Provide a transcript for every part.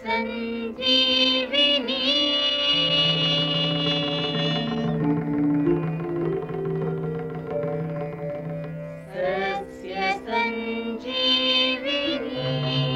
ಸಂಜೀವಿನಿ ಸಸ್ಯ ಸಂಜೀವಿನಿ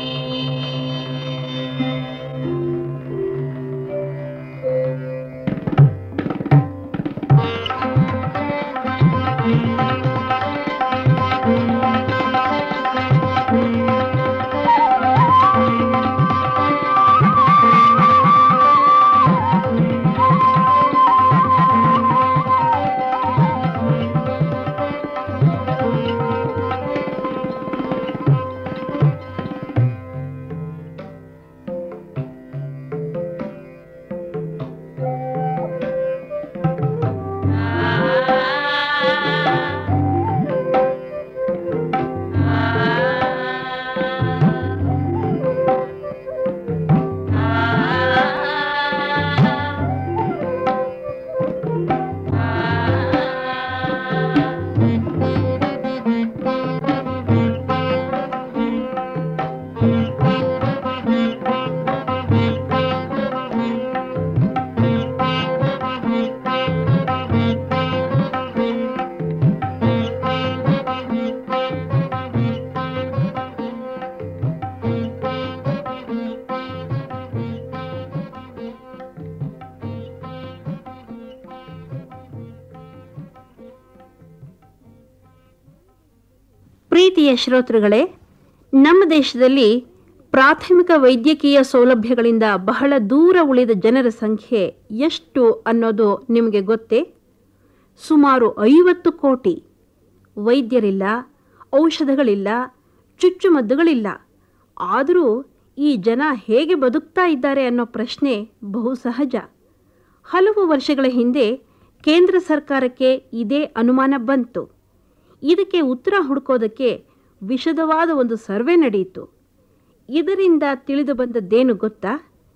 ಪ್ರೀತಿಯ ಶ್ರೋತೃಗಳೇ ನಮ್ಮ ದೇಶದಲ್ಲಿ ಪ್ರಾಥಮಿಕ ವೈದ್ಯಕೀಯ ಸೌಲಭ್ಯಗಳಿಂದ ಬಹಳ ದೂರ ಉಳಿದ ಜನರ ಸಂಖ್ಯೆ ಎಷ್ಟು ಅನ್ನೋದು ನಿಮಗೆ ಗೊತ್ತೇ ಸುಮಾರು ಐವತ್ತು ಕೋಟಿ ವೈದ್ಯರಿಲ್ಲ ಔಷಧಗಳಿಲ್ಲ ಚುಚ್ಚುಮದ್ದುಗಳಿಲ್ಲ ಆದರೂ ಈ ಜನ ಹೇಗೆ ಬದುಕ್ತಾ ಇದ್ದಾರೆ ಅನ್ನೋ ಪ್ರಶ್ನೆ ಬಹು ಸಹಜ ಹಲವು ವರ್ಷಗಳ ಹಿಂದೆ ಕೇಂದ್ರ ಸರ್ಕಾರಕ್ಕೆ ಇದೇ ಅನುಮಾನ ಬಂತು ಇದಕ್ಕೆ ಉತ್ತರ ಹುಡುಕೋದಕ್ಕೆ ವಿಶದವಾದ ಒಂದು ಸರ್ವೆ ನಡೆಯಿತು ಇದರಿಂದ ತಿಳಿದು ಬಂದದ್ದೇನು ಗೊತ್ತಾ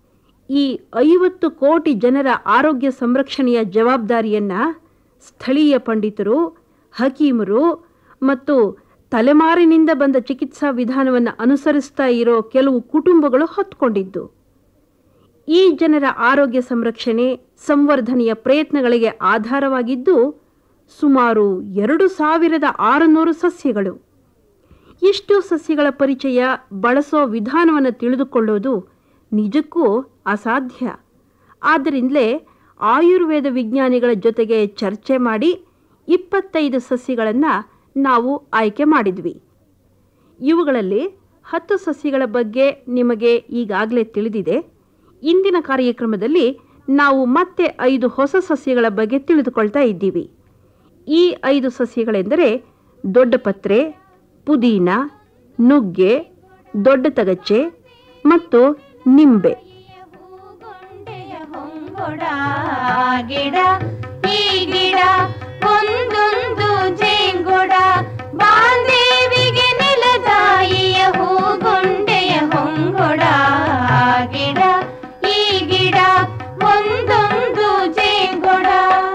ಈ ಐವತ್ತು ಕೋಟಿ ಜನರ ಆರೋಗ್ಯ ಸಂರಕ್ಷಣೆಯ ಜವಾಬ್ದಾರಿಯನ್ನು ಸ್ಥಳೀಯ ಪಂಡಿತರು ಹಕೀಮರು ಮತ್ತು ತಲೆಮಾರಿನಿಂದ ಬಂದ ಚಿಕಿತ್ಸಾ ವಿಧಾನವನ್ನು ಅನುಸರಿಸ್ತಾ ಇರೋ ಕೆಲವು ಕುಟುಂಬಗಳು ಹೊತ್ಕೊಂಡಿದ್ದು ಈ ಜನರ ಆರೋಗ್ಯ ಸಂರಕ್ಷಣೆ ಸಂವರ್ಧನೆಯ ಪ್ರಯತ್ನಗಳಿಗೆ ಆಧಾರವಾಗಿದ್ದು ಸುಮಾರು ಎರಡು ಸಾವಿರದ ಆರುನೂರು ಸಸ್ಯಗಳು ಇಷ್ಟು ಸಸ್ಯಗಳ ಪರಿಚಯ ಬಳಸೋ ವಿಧಾನವನ್ನು ತಿಳಿದುಕೊಳ್ಳೋದು ನಿಜಕ್ಕೂ ಅಸಾಧ್ಯ ಆದ್ದರಿಂದಲೇ ಆಯುರ್ವೇದ ವಿಜ್ಞಾನಿಗಳ ಜೊತೆಗೆ ಚರ್ಚೆ ಮಾಡಿ ಇಪ್ಪತ್ತೈದು ಸಸ್ಯಗಳನ್ನು ನಾವು ಆಯ್ಕೆ ಮಾಡಿದ್ವಿ ಇವುಗಳಲ್ಲಿ ಹತ್ತು ಸಸ್ಯಗಳ ಬಗ್ಗೆ ನಿಮಗೆ ಈಗಾಗಲೇ ತಿಳಿದಿದೆ ಇಂದಿನ ಕಾರ್ಯಕ್ರಮದಲ್ಲಿ ನಾವು ಮತ್ತೆ ಐದು ಹೊಸ ಸಸ್ಯಗಳ ಬಗ್ಗೆ ತಿಳಿದುಕೊಳ್ತಾ ಇದ್ದೀವಿ ಈ ಐದು ಸಸ್ಯಗಳೆಂದರೆ ದೊಡ್ಡ ಪತ್ರೆ ಪುದೀನ ನುಗ್ಗೆ ದೊಡ್ಡ ತಗಚೆ ಮತ್ತು ನಿಂಬೆ ಹೂಗೊಂಡೆಯ ಹೊಂಗೊಡ ಗಿಡ ಈ ಗಿಡ ಒಂದೊಂದು ಜೇಂಗೊಡ ಬಾಂದೇವಿಗೆ ನೆಲದಾಯಿಯ ಹೂಗೊಂಡೆಯ ಹೊಂಗೊಡ ಗಿಡ ಈ ಗಿಡ ಒಂದೊಂದು ಜೇಂಗೊಡ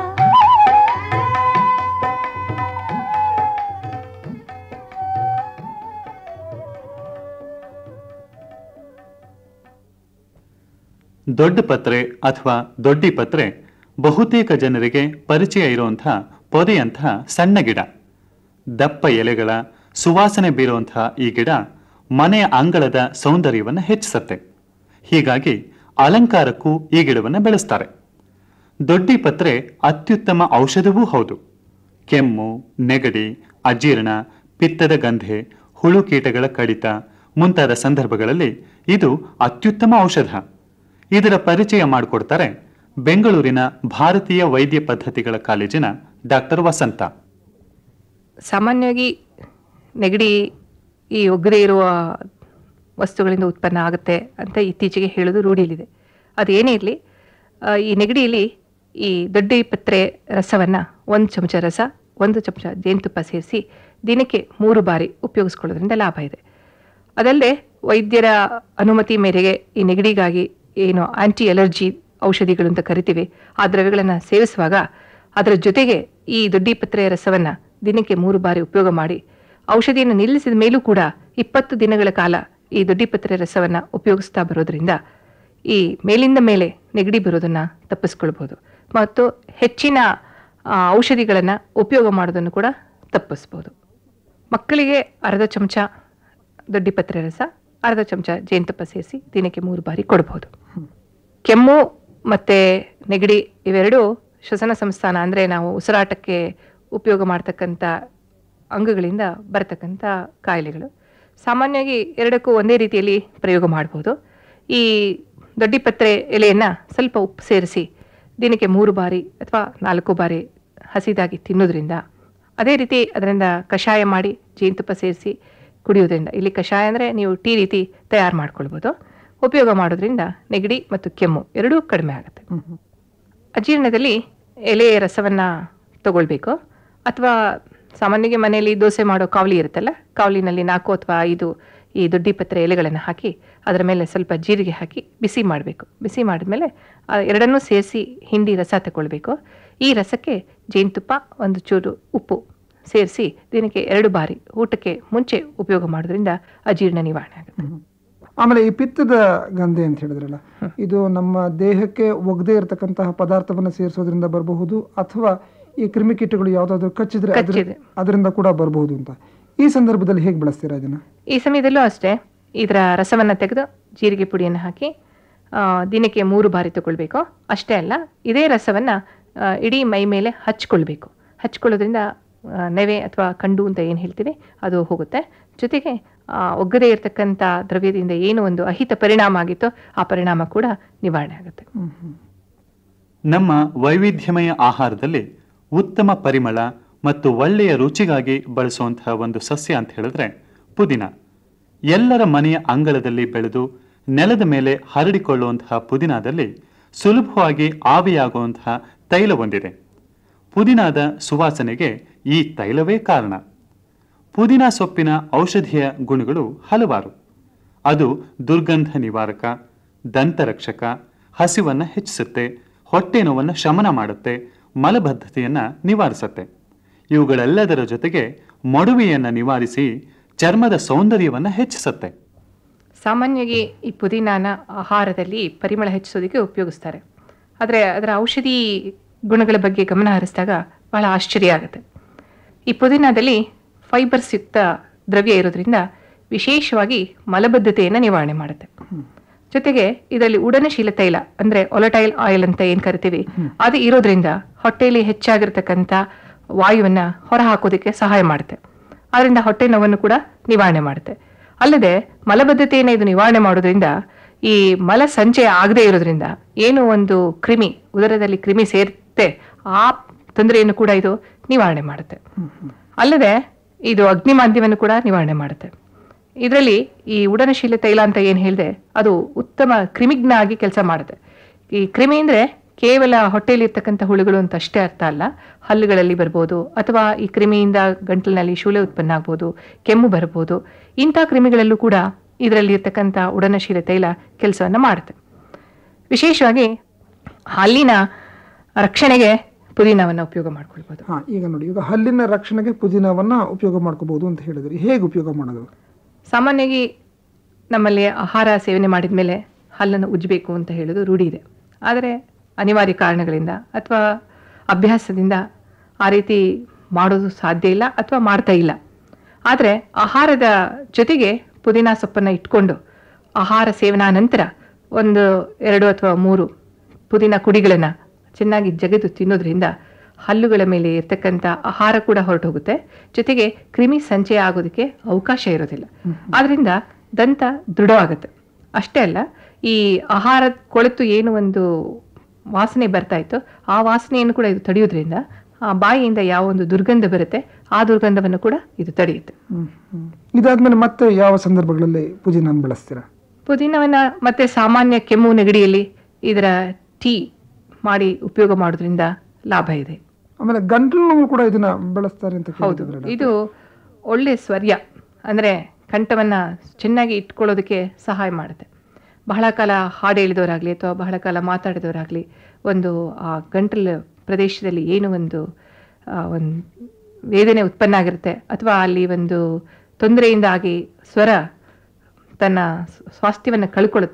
ದೊಡ್ಡ ಪತ್ರೆ ಅಥವಾ ದೊಡ್ಡಿ ಪತ್ರೆ ಬಹುತೇಕ ಜನರಿಗೆ ಪರಿಚಯ ಇರುವಂತಹ ಪೊದೆಯಂತಹ ಸಣ್ಣ ಗಿಡ ದಪ್ಪ ಎಲೆಗಳ ಸುವಾಸನೆ ಬೀರುವಂತಹ ಈ ಗಿಡ ಮನೆಯ ಅಂಗಳದ ಸೌಂದರ್ಯವನ್ನು ಹೆಚ್ಚಿಸುತ್ತೆ ಹೀಗಾಗಿ ಅಲಂಕಾರಕ್ಕೂ ಈ ಗಿಡವನ್ನು ಬೆಳೆಸ್ತಾರೆ ದೊಡ್ಡಿ ಪತ್ರೆ ಅತ್ಯುತ್ತಮ ಔಷಧವೂ ಹೌದು ಕೆಮ್ಮು ನೆಗಡಿ ಅಜೀರ್ಣ ಪಿತ್ತದ ಗಂಧೆ ಹುಳು ಕೀಟಗಳ ಕಡಿತ ಮುಂತಾದ ಸಂದರ್ಭಗಳಲ್ಲಿ ಇದು ಅತ್ಯುತ್ತಮ ಔಷಧ ಇದರ ಪರಿಚಯ ಮಾಡಿಕೊಡ್ತಾರೆ ಬೆಂಗಳೂರಿನ ಭಾರತೀಯ ವೈದ್ಯ ಪದ್ಧತಿಗಳ ಕಾಲೇಜಿನ ಡಾಕ್ಟರ್ ವಸಂತ ಸಾಮಾನ್ಯವಾಗಿ ನೆಗಡಿ ಈ ಒಗ್ಗರೆ ಇರುವ ವಸ್ತುಗಳಿಂದ ಉತ್ಪನ್ನ ಆಗುತ್ತೆ ಅಂತ ಇತ್ತೀಚೆಗೆ ಹೇಳೋದು ರೂಢಿಯಲ್ಲಿದೆ ಅದೇನೇ ಇರಲಿ ಈ ನೆಗಡಿಯಲ್ಲಿ ಈ ದೊಡ್ಡ ಪತ್ರೆ ರಸವನ್ನು ಒಂದು ಚಮಚ ರಸ ಒಂದು ಚಮಚ ಜೇನುತುಪ್ಪ ಸೇರಿಸಿ ದಿನಕ್ಕೆ ಮೂರು ಬಾರಿ ಉಪಯೋಗಿಸ್ಕೊಳ್ಳೋದ್ರಿಂದ ಲಾಭ ಇದೆ ಅದಲ್ಲದೆ ವೈದ್ಯರ ಅನುಮತಿ ಮೇರೆಗೆ ಈ ನೆಗಡಿಗಾಗಿ ಏನು ಆಂಟಿ ಅಲರ್ಜಿ ಔಷಧಿಗಳು ಅಂತ ಕರಿತೀವಿ ಆ ದ್ರವ್ಯಗಳನ್ನು ಸೇವಿಸುವಾಗ ಅದರ ಜೊತೆಗೆ ಈ ದೊಡ್ಡಿ ಪತ್ರೆ ರಸವನ್ನು ದಿನಕ್ಕೆ ಮೂರು ಬಾರಿ ಉಪಯೋಗ ಮಾಡಿ ಔಷಧಿಯನ್ನು ನಿಲ್ಲಿಸಿದ ಮೇಲೂ ಕೂಡ ಇಪ್ಪತ್ತು ದಿನಗಳ ಕಾಲ ಈ ದೊಡ್ಡಿ ಪತ್ರೆ ರಸವನ್ನು ಉಪಯೋಗಿಸ್ತಾ ಬರೋದ್ರಿಂದ ಈ ಮೇಲಿಂದ ಮೇಲೆ ನೆಗಡಿ ಬರೋದನ್ನ ತಪ್ಪಿಸ್ಕೊಳ್ಬೋದು ಮತ್ತು ಹೆಚ್ಚಿನ ಆ, ಔಷಧಿಗಳನ್ನ ಉಪಯೋಗ ಮಾಡೋದನ್ನು ಕೂಡ ತಪ್ಪಿಸ್ಬೋದು ಮಕ್ಕಳಿಗೆ ಅರ್ಧ ಚಮಚ ದೊಡ್ಡಿಪತ್ರೆ ರಸ ಅರ್ಧ ಚಮಚ ಜೇನುತುಪ್ಪ ಸೇರಿಸಿ ದಿನಕ್ಕೆ ಮೂರು ಬಾರಿ ಕೊಡ್ಬೋದು ಕೆಮ್ಮು ಮತ್ತು ನೆಗಡಿ ಇವೆರಡು ಶ್ವಸನ ಸಂಸ್ಥಾನ ಅಂದರೆ ನಾವು ಉಸಿರಾಟಕ್ಕೆ ಉಪಯೋಗ ಮಾಡ್ತಕ್ಕಂಥ ಅಂಗಗಳಿಂದ ಬರ್ತಕ್ಕಂಥ ಕಾಯಿಲೆಗಳು ಸಾಮಾನ್ಯವಾಗಿ ಎರಡಕ್ಕೂ ಒಂದೇ ರೀತಿಯಲ್ಲಿ ಪ್ರಯೋಗ ಮಾಡ್ಬೋದು ಈ ದೊಡ್ಡಿಪತ್ರೆ ಎಲೆಯನ್ನು ಸ್ವಲ್ಪ ಉಪ್ಪು ಸೇರಿಸಿ ದಿನಕ್ಕೆ ಮೂರು ಬಾರಿ ಅಥವಾ ನಾಲ್ಕು ಬಾರಿ ಹಸಿದಾಗಿ ತಿನ್ನೋದ್ರಿಂದ ಅದೇ ರೀತಿ ಅದರಿಂದ ಕಷಾಯ ಮಾಡಿ ಜೇನುತುಪ್ಪ ಸೇರಿಸಿ ಕುಡಿಯೋದ್ರಿಂದ ಇಲ್ಲಿ ಕಷಾಯ ಅಂದರೆ ನೀವು ಟೀ ರೀತಿ ತಯಾರು ಮಾಡ್ಕೊಳ್ಬೋದು ಉಪಯೋಗ ಮಾಡೋದ್ರಿಂದ ನೆಗಡಿ ಮತ್ತು ಕೆಮ್ಮು ಎರಡೂ ಕಡಿಮೆ ಆಗುತ್ತೆ ಅಜೀರ್ಣದಲ್ಲಿ ಎಲೆಯ ರಸವನ್ನು ತಗೊಳ್ಬೇಕು ಅಥವಾ ಸಾಮಾನ್ಯವಾಗಿ ಮನೆಯಲ್ಲಿ ದೋಸೆ ಮಾಡೋ ಕಾವಲಿ ಇರುತ್ತಲ್ಲ ಕಾವಲಿನಲ್ಲಿ ನಾಲ್ಕು ಅಥವಾ ಐದು ಈ ದೊಡ್ಡಿಪತ್ರೆ ಎಲೆಗಳನ್ನು ಹಾಕಿ ಅದರ ಮೇಲೆ ಸ್ವಲ್ಪ ಜೀರಿಗೆ ಹಾಕಿ ಬಿಸಿ ಮಾಡಬೇಕು ಬಿಸಿ ಮಾಡಿದ್ಮೇಲೆ ಆ ಎರಡನ್ನೂ ಸೇರಿಸಿ ಹಿಂಡಿ ರಸ ತಗೊಳ್ಬೇಕು ಈ ರಸಕ್ಕೆ ಜೇನುತುಪ್ಪ ಒಂದು ಚೂರು ಉಪ್ಪು ಸೇರಿಸಿ ದಿನಕ್ಕೆ ಎರಡು ಬಾರಿ ಊಟಕ್ಕೆ ಮುಂಚೆ ಉಪಯೋಗ ಮಾಡೋದ್ರಿಂದ ಅಜೀರ್ಣ ನಿವಾರಣೆ ಆಗುತ್ತೆ ಆಮೇಲೆ ಈ ಪಿತ್ತದ ಗಂಧೆ ಅಂತ ಹೇಳಿದ್ರಲ್ಲ ಇದು ನಮ್ಮ ದೇಹಕ್ಕೆ ಒಗದೇ ಇರತಕ್ಕಂತಹ ಪದಾರ್ಥವನ್ನು ಸೇರಿಸೋದ್ರಿಂದ ಬರಬಹುದು ಅಥವಾ ಈ ಕ್ರಿಮಿಕೀಟಗಳು ಯಾವ್ದಾದ್ರು ಕಚ್ಚಿದ್ರೆ ಅದ್ರ- ಕಚ್ಚಿದೆ. ಅದರಿಂದ ಕೂಡ ಬರಬಹುದು ಅಂತ ಈ ಸಂದರ್ಭದಲ್ಲಿ ಹೇಗೆ ಬಳಸ್ತೀರಾ ಇದನ್ನ ಈ ಸಮಯದಲ್ಲೂ ಅಷ್ಟೇ ಇದರ ರಸವನ್ನು ತೆಗೆದು ಜೀರಿಗೆ ಪುಡಿಯನ್ನು ಹಾಕಿ ಆ, ದಿನಕ್ಕೆ ಮೂರು ಬಾರಿ ತಗೊಳ್ಬೇಕು ಅಷ್ಟೇ ಅಲ್ಲ ಇದೇ ರಸವನ್ನು ಇಡೀ ಮೈ ಮೇಲೆ ಹಚ್ಕೊಳ್ಬೇಕು ಹಚ್ಕೊಳ್ಳೋದ್ರಿಂದ ಆ, ನೆವೆ ಅಥವಾ ಕಂಡು ಅಂತ ಏನು ಹೇಳ್ತೀವಿ ಅದು ಹೋಗುತ್ತೆ ಜೊತೆಗೆ ಆ, ಒಗ್ಗದೇ ಇರತಕ್ಕಂಥ ದ್ರವ್ಯದಿಂದ ಏನು ಒಂದು ಅಹಿತ ಪರಿಣಾಮ ಆಗಿತ್ತೋ ಆ ಪರಿಣಾಮ ಕೂಡ ನಿವಾರಣೆ ಆಗುತ್ತೆ ನಮ್ಮ ವೈವಿಧ್ಯಮಯ ಆಹಾರದಲ್ಲಿ ಉತ್ತಮ ಪರಿಮಳ ಮತ್ತು ಒಳ್ಳೆಯ ರುಚಿಗಾಗಿ ಬಳಸುವಂತಹ ಒಂದು ಸಸ್ಯ ಅಂತ ಹೇಳಿದ್ರೆ ಪುದೀನ ಎಲ್ಲರ ಮನೆಯ ಅಂಗಳದಲ್ಲಿ ಬೆಳೆದು ನೆಲದ ಮೇಲೆ ಹರಡಿಕೊಳ್ಳುವಂತಹ ಪುದೀನಾದಲ್ಲಿ ಸುಲಭವಾಗಿ ಆವಿಯಾಗುವಂತಹ ತೈಲ ಹೊಂದಿದೆ ಪುದೀನಾದ ಸುವಾಸನೆಗೆ ಈ ತೈಲವೇ ಕಾರಣ ಪುದೀನ ಸೊಪ್ಪಿನ ಔಷಧೀಯ ಗುಣಗಳು ಹಲವಾರು ಅದು ದುರ್ಗಂಧ ನಿವಾರಕ ದಂತರಕ್ಷಕ ಹಸಿವನ್ನು ಹೆಚ್ಚಿಸುತ್ತೆ ಹೊಟ್ಟೆ ನೋವನ್ನು ಶಮನ ಮಾಡುತ್ತೆ ಮಲಬದ್ಧತೆಯನ್ನು ನಿವಾರಿಸುತ್ತೆ ಇವುಗಳೆಲ್ಲದರ ಜೊತೆಗೆ ಮೊಡವೆಯನ್ನು ನಿವಾರಿಸಿ ಚರ್ಮದ ಸೌಂದರ್ಯವನ್ನು ಹೆಚ್ಚಿಸುತ್ತೆ ಸಾಮಾನ್ಯವಾಗಿ ಈ ಪುದೀನಾನ ಆಹಾರದಲ್ಲಿ ಪರಿಮಳ ಹೆಚ್ಚಿಸೋದಕ್ಕೆ ಉಪಯೋಗಿಸ್ತಾರೆ ಆದರೆ ಅದರ ಔಷಧಿ ಗುಣಗಳ ಬಗ್ಗೆ ಗಮನ ಹರಿಸಿದಾಗ ಬಹಳ ಆಶ್ಚರ್ಯ ಆಗುತ್ತೆ ಈ ಪುದೀನಾದಲ್ಲಿ ಫೈಬರ್ಸ್ ಯುಕ್ತ ದ್ರವ್ಯ ಇರೋದ್ರಿಂದ ವಿಶೇಷವಾಗಿ ಮಲಬದ್ಧತೆಯನ್ನು ನಿವಾರಣೆ ಮಾಡುತ್ತೆ ಜೊತೆಗೆ ಇದರಲ್ಲಿ ಉಡನಶೀಲ ತೈಲ ಅಂದ್ರೆ ಒಲಟೈಲ್ ಆಯಿಲ್ ಅಂತ ಏನ್ ಕರಿತೀವಿ ಅದು ಇರೋದ್ರಿಂದ ಹೊಟ್ಟೆಯಲ್ಲಿ ಹೆಚ್ಚಾಗಿರ್ತಕ್ಕಂಥ ವಾಯುವನ್ನ ಹೊರಹಾಕೋದಕ್ಕೆ ಸಹಾಯ ಮಾಡುತ್ತೆ ಅದರಿಂದ ಹೊಟ್ಟೆ ನೋವನ್ನು ಕೂಡ ನಿವಾರಣೆ ಮಾಡುತ್ತೆ ಅಲ್ಲದೆ ಮಲಬದ್ಧತೆಯನ್ನು ಇದು ನಿವಾರಣೆ ಮಾಡೋದ್ರಿಂದ ಈ ಮಲ ಸಂಚಯ ಆಗದೆ ಇರೋದ್ರಿಂದ ಏನು ಒಂದು ಕ್ರಿಮಿ ಉದರದಲ್ಲಿ ಕ್ರಿಮಿ ಸೇರುತ್ತೆ ಆ ತೊಂದರೆಯನ್ನು ಕೂಡ ಇದು ನಿವಾರಣೆ ಮಾಡುತ್ತೆ ಅಲ್ಲದೆ ಇದು ಅಗ್ನಿ ಮಾಧ್ಯಮವನ್ನು ಕೂಡ ನಿವಾರಣೆ ಮಾಡುತ್ತೆ ಇದರಲ್ಲಿ ಈ ಉಡನಶೀಲ ತೈಲ ಅಂತ ಏನು ಹೇಳಿದೆ ಅದು ಉತ್ತಮ ಕ್ರಿಮಿಜ್ಞ ಆಗಿ ಕೆಲಸ ಮಾಡುತ್ತೆ ಈ ಕ್ರಿಮಿ ಅಂದರೆ ಕೇವಲ ಹೊಟ್ಟೆಯಲ್ಲಿ ಇರ್ತಕ್ಕಂಥ ಹುಳುಗಳು ಅಂತ ಅಷ್ಟೇ ಅರ್ಥ ಅಲ್ಲ ಹಲ್ಲುಗಳಲ್ಲಿ ಬರ್ಬೋದು ಅಥವಾ ಈ ಕ್ರಿಮಿಯಿಂದ ಗಂಟಲಿನಲ್ಲಿ ಶೂಲೆ ಉತ್ಪನ್ನ ಆಗ್ಬೋದು ಕೆಮ್ಮು ಬರ್ಬೋದು ಇಂಥ ಕ್ರಿಮಿಗಳಲ್ಲೂ ಕೂಡ ಇದರಲ್ಲಿ ಇರ್ತಕ್ಕಂಥ ಉಡನಶೀಲ ತೈಲ ಕೆಲಸವನ್ನು ಮಾಡುತ್ತೆ ವಿಶೇಷವಾಗಿ ಹಲ್ಲಿನ ರಕ್ಷಣೆಗೆ ಪುದೀನವನ್ನು ಉಪಯೋಗ ಮಾಡ್ಕೊಳ್ಬೋದು ಹಾ ಈಗ ನೋಡಿ ಈಗ ಹಲ್ಲಿನ ರಕ್ಷಣೆಗೆ ಪುದೀನವನ್ನ ಉಪಯೋಗ ಮಾಡ್ಕೋಬಹುದು ಅಂತ ಹೇಳಿದ್ರಿ ಹೇಗೆ ಉಪಯೋಗ ಮಾಡೋದು ಸಾಮಾನ್ಯವಾಗಿ ನಮ್ಮಲ್ಲಿ ಆಹಾರ ಸೇವನೆ ಮಾಡಿದ ಮೇಲೆ ಹಲ್ಲನ್ನು ಉಜ್ಜಬೇಕು ಅಂತ ಹೇಳೋದು ರೂಢಿ ಇದೆ ಆದರೆ ಅನಿವಾರ್ಯ ಕಾರಣಗಳಿಂದ ಅಥವಾ ಅಭ್ಯಾಸದಿಂದ ಆ ರೀತಿ ಮಾಡೋದು ಸಾಧ್ಯ ಇಲ್ಲ ಅಥವಾ ಮಾಡ್ತಾ ಇಲ್ಲ ಆದರೆ ಆಹಾರದ ಜೊತೆಗೆ ಪುದೀನ ಸೊಪ್ಪನ್ನು ಇಟ್ಕೊಂಡು ಆಹಾರ ಸೇವನಾ ನಂತರ ಒಂದು ಎರಡು ಅಥವಾ ಮೂರು ಪುದೀನ ಕುಡಿಗಳನ್ನು ಚೆನ್ನಾಗಿ ಜಗೆದು ತಿನ್ನೋದ್ರಿಂದ ಹಲ್ಲುಗಳ ಮೇಲೆ ಇರ್ತಕ್ಕಂಥ ಆಹಾರ ಕೂಡ ಹೊರಟು ಹೋಗುತ್ತೆ ಜೊತೆಗೆ ಕ್ರಿಮಿ ಸಂಚಯ ಆಗೋದಕ್ಕೆ ಅವಕಾಶ ಇರೋದಿಲ್ಲ ಆದ್ರಿಂದ ದಂತ ದೃಢವಾಗುತ್ತೆ ಅಷ್ಟೇ ಅಲ್ಲ ಈ ಆಹಾರದ ಕೊಳೆತು ಏನು ಒಂದು ವಾಸನೆ ಬರ್ತಾ ಇತ್ತು ಆ ವಾಸನೆಯನ್ನು ಕೂಡ ಇದು ತಡೆಯೋದ್ರಿಂದ ಆ ಬಾಯಿಯಿಂದ ಯಾವ ಒಂದು ದುರ್ಗಂಧ ಬರುತ್ತೆ ಆ ದುರ್ಗಂಧವನ್ನು ಕೂಡ ಇದು ತಡೆಯುತ್ತೆ ಹ್ಮ್, ಹ್ಮ್. ಇದಾದ್ಮೇಲೆ ಮತ್ತೆ ಯಾವ ಸಂದರ್ಭಗಳಲ್ಲಿ ಪುದೀನ ಬಳಸ್ತೀರಾ ಪುದೀನವನ್ನ ಮತ್ತೆ ಸಾಮಾನ್ಯ ಕೆಮ್ಮು ನೆಗಡಿಯಲ್ಲಿ ಇದರ ಟೀ ಮಾಡಿ ಉಪಯೋಗ ಮಾಡೋದ್ರಿಂದ ಲಾಭ ಇದೆ ಆಮೇಲೆ ಗಂಟಲು ನೋವು ಕೂಡ ಇದನ್ನ ಬಳಸ್ತಾರೆ ಅಂತ ಹೌದು ಕೇಳಿದ್ರಲ್ಲ. ಇದು ಒಳ್ಳೆ ಸ್ವರ್ಯ ಅಂದ್ರೆ ಕಂಠವನ್ನ ಚೆನ್ನಾಗಿ ಇಟ್ಕೊಳ್ಳೋದಕ್ಕೆ ಸಹಾಯ ಮಾಡುತ್ತೆ ಬಹಳ ಕಾಲ ಹಾಡು ಹೇಳಿದವರಾಗ್ಲಿ ಅಥವಾ ಬಹಳ ಕಾಲ ಮಾತಾಡಿದವರಾಗ್ಲಿ ಒಂದು ಆ ಗಂಟಲು ಪ್ರದೇಶದಲ್ಲಿ ಏನು ಒಂದು ಆ, ಒಂದು ವೇದನೆ ಉತ್ಪನ್ನ ಆಗಿರುತ್ತೆ ಅಥವಾ ಅಲ್ಲಿ ಒಂದು ತೊಂದರೆಯಿಂದಾಗಿ ಸ್ವರ ತನ್ನ ಸ್ವಾಸ್ಥ್ಯವನ್ನು ಕಳ್ಕೊಳ್ಳುತ್ತೆ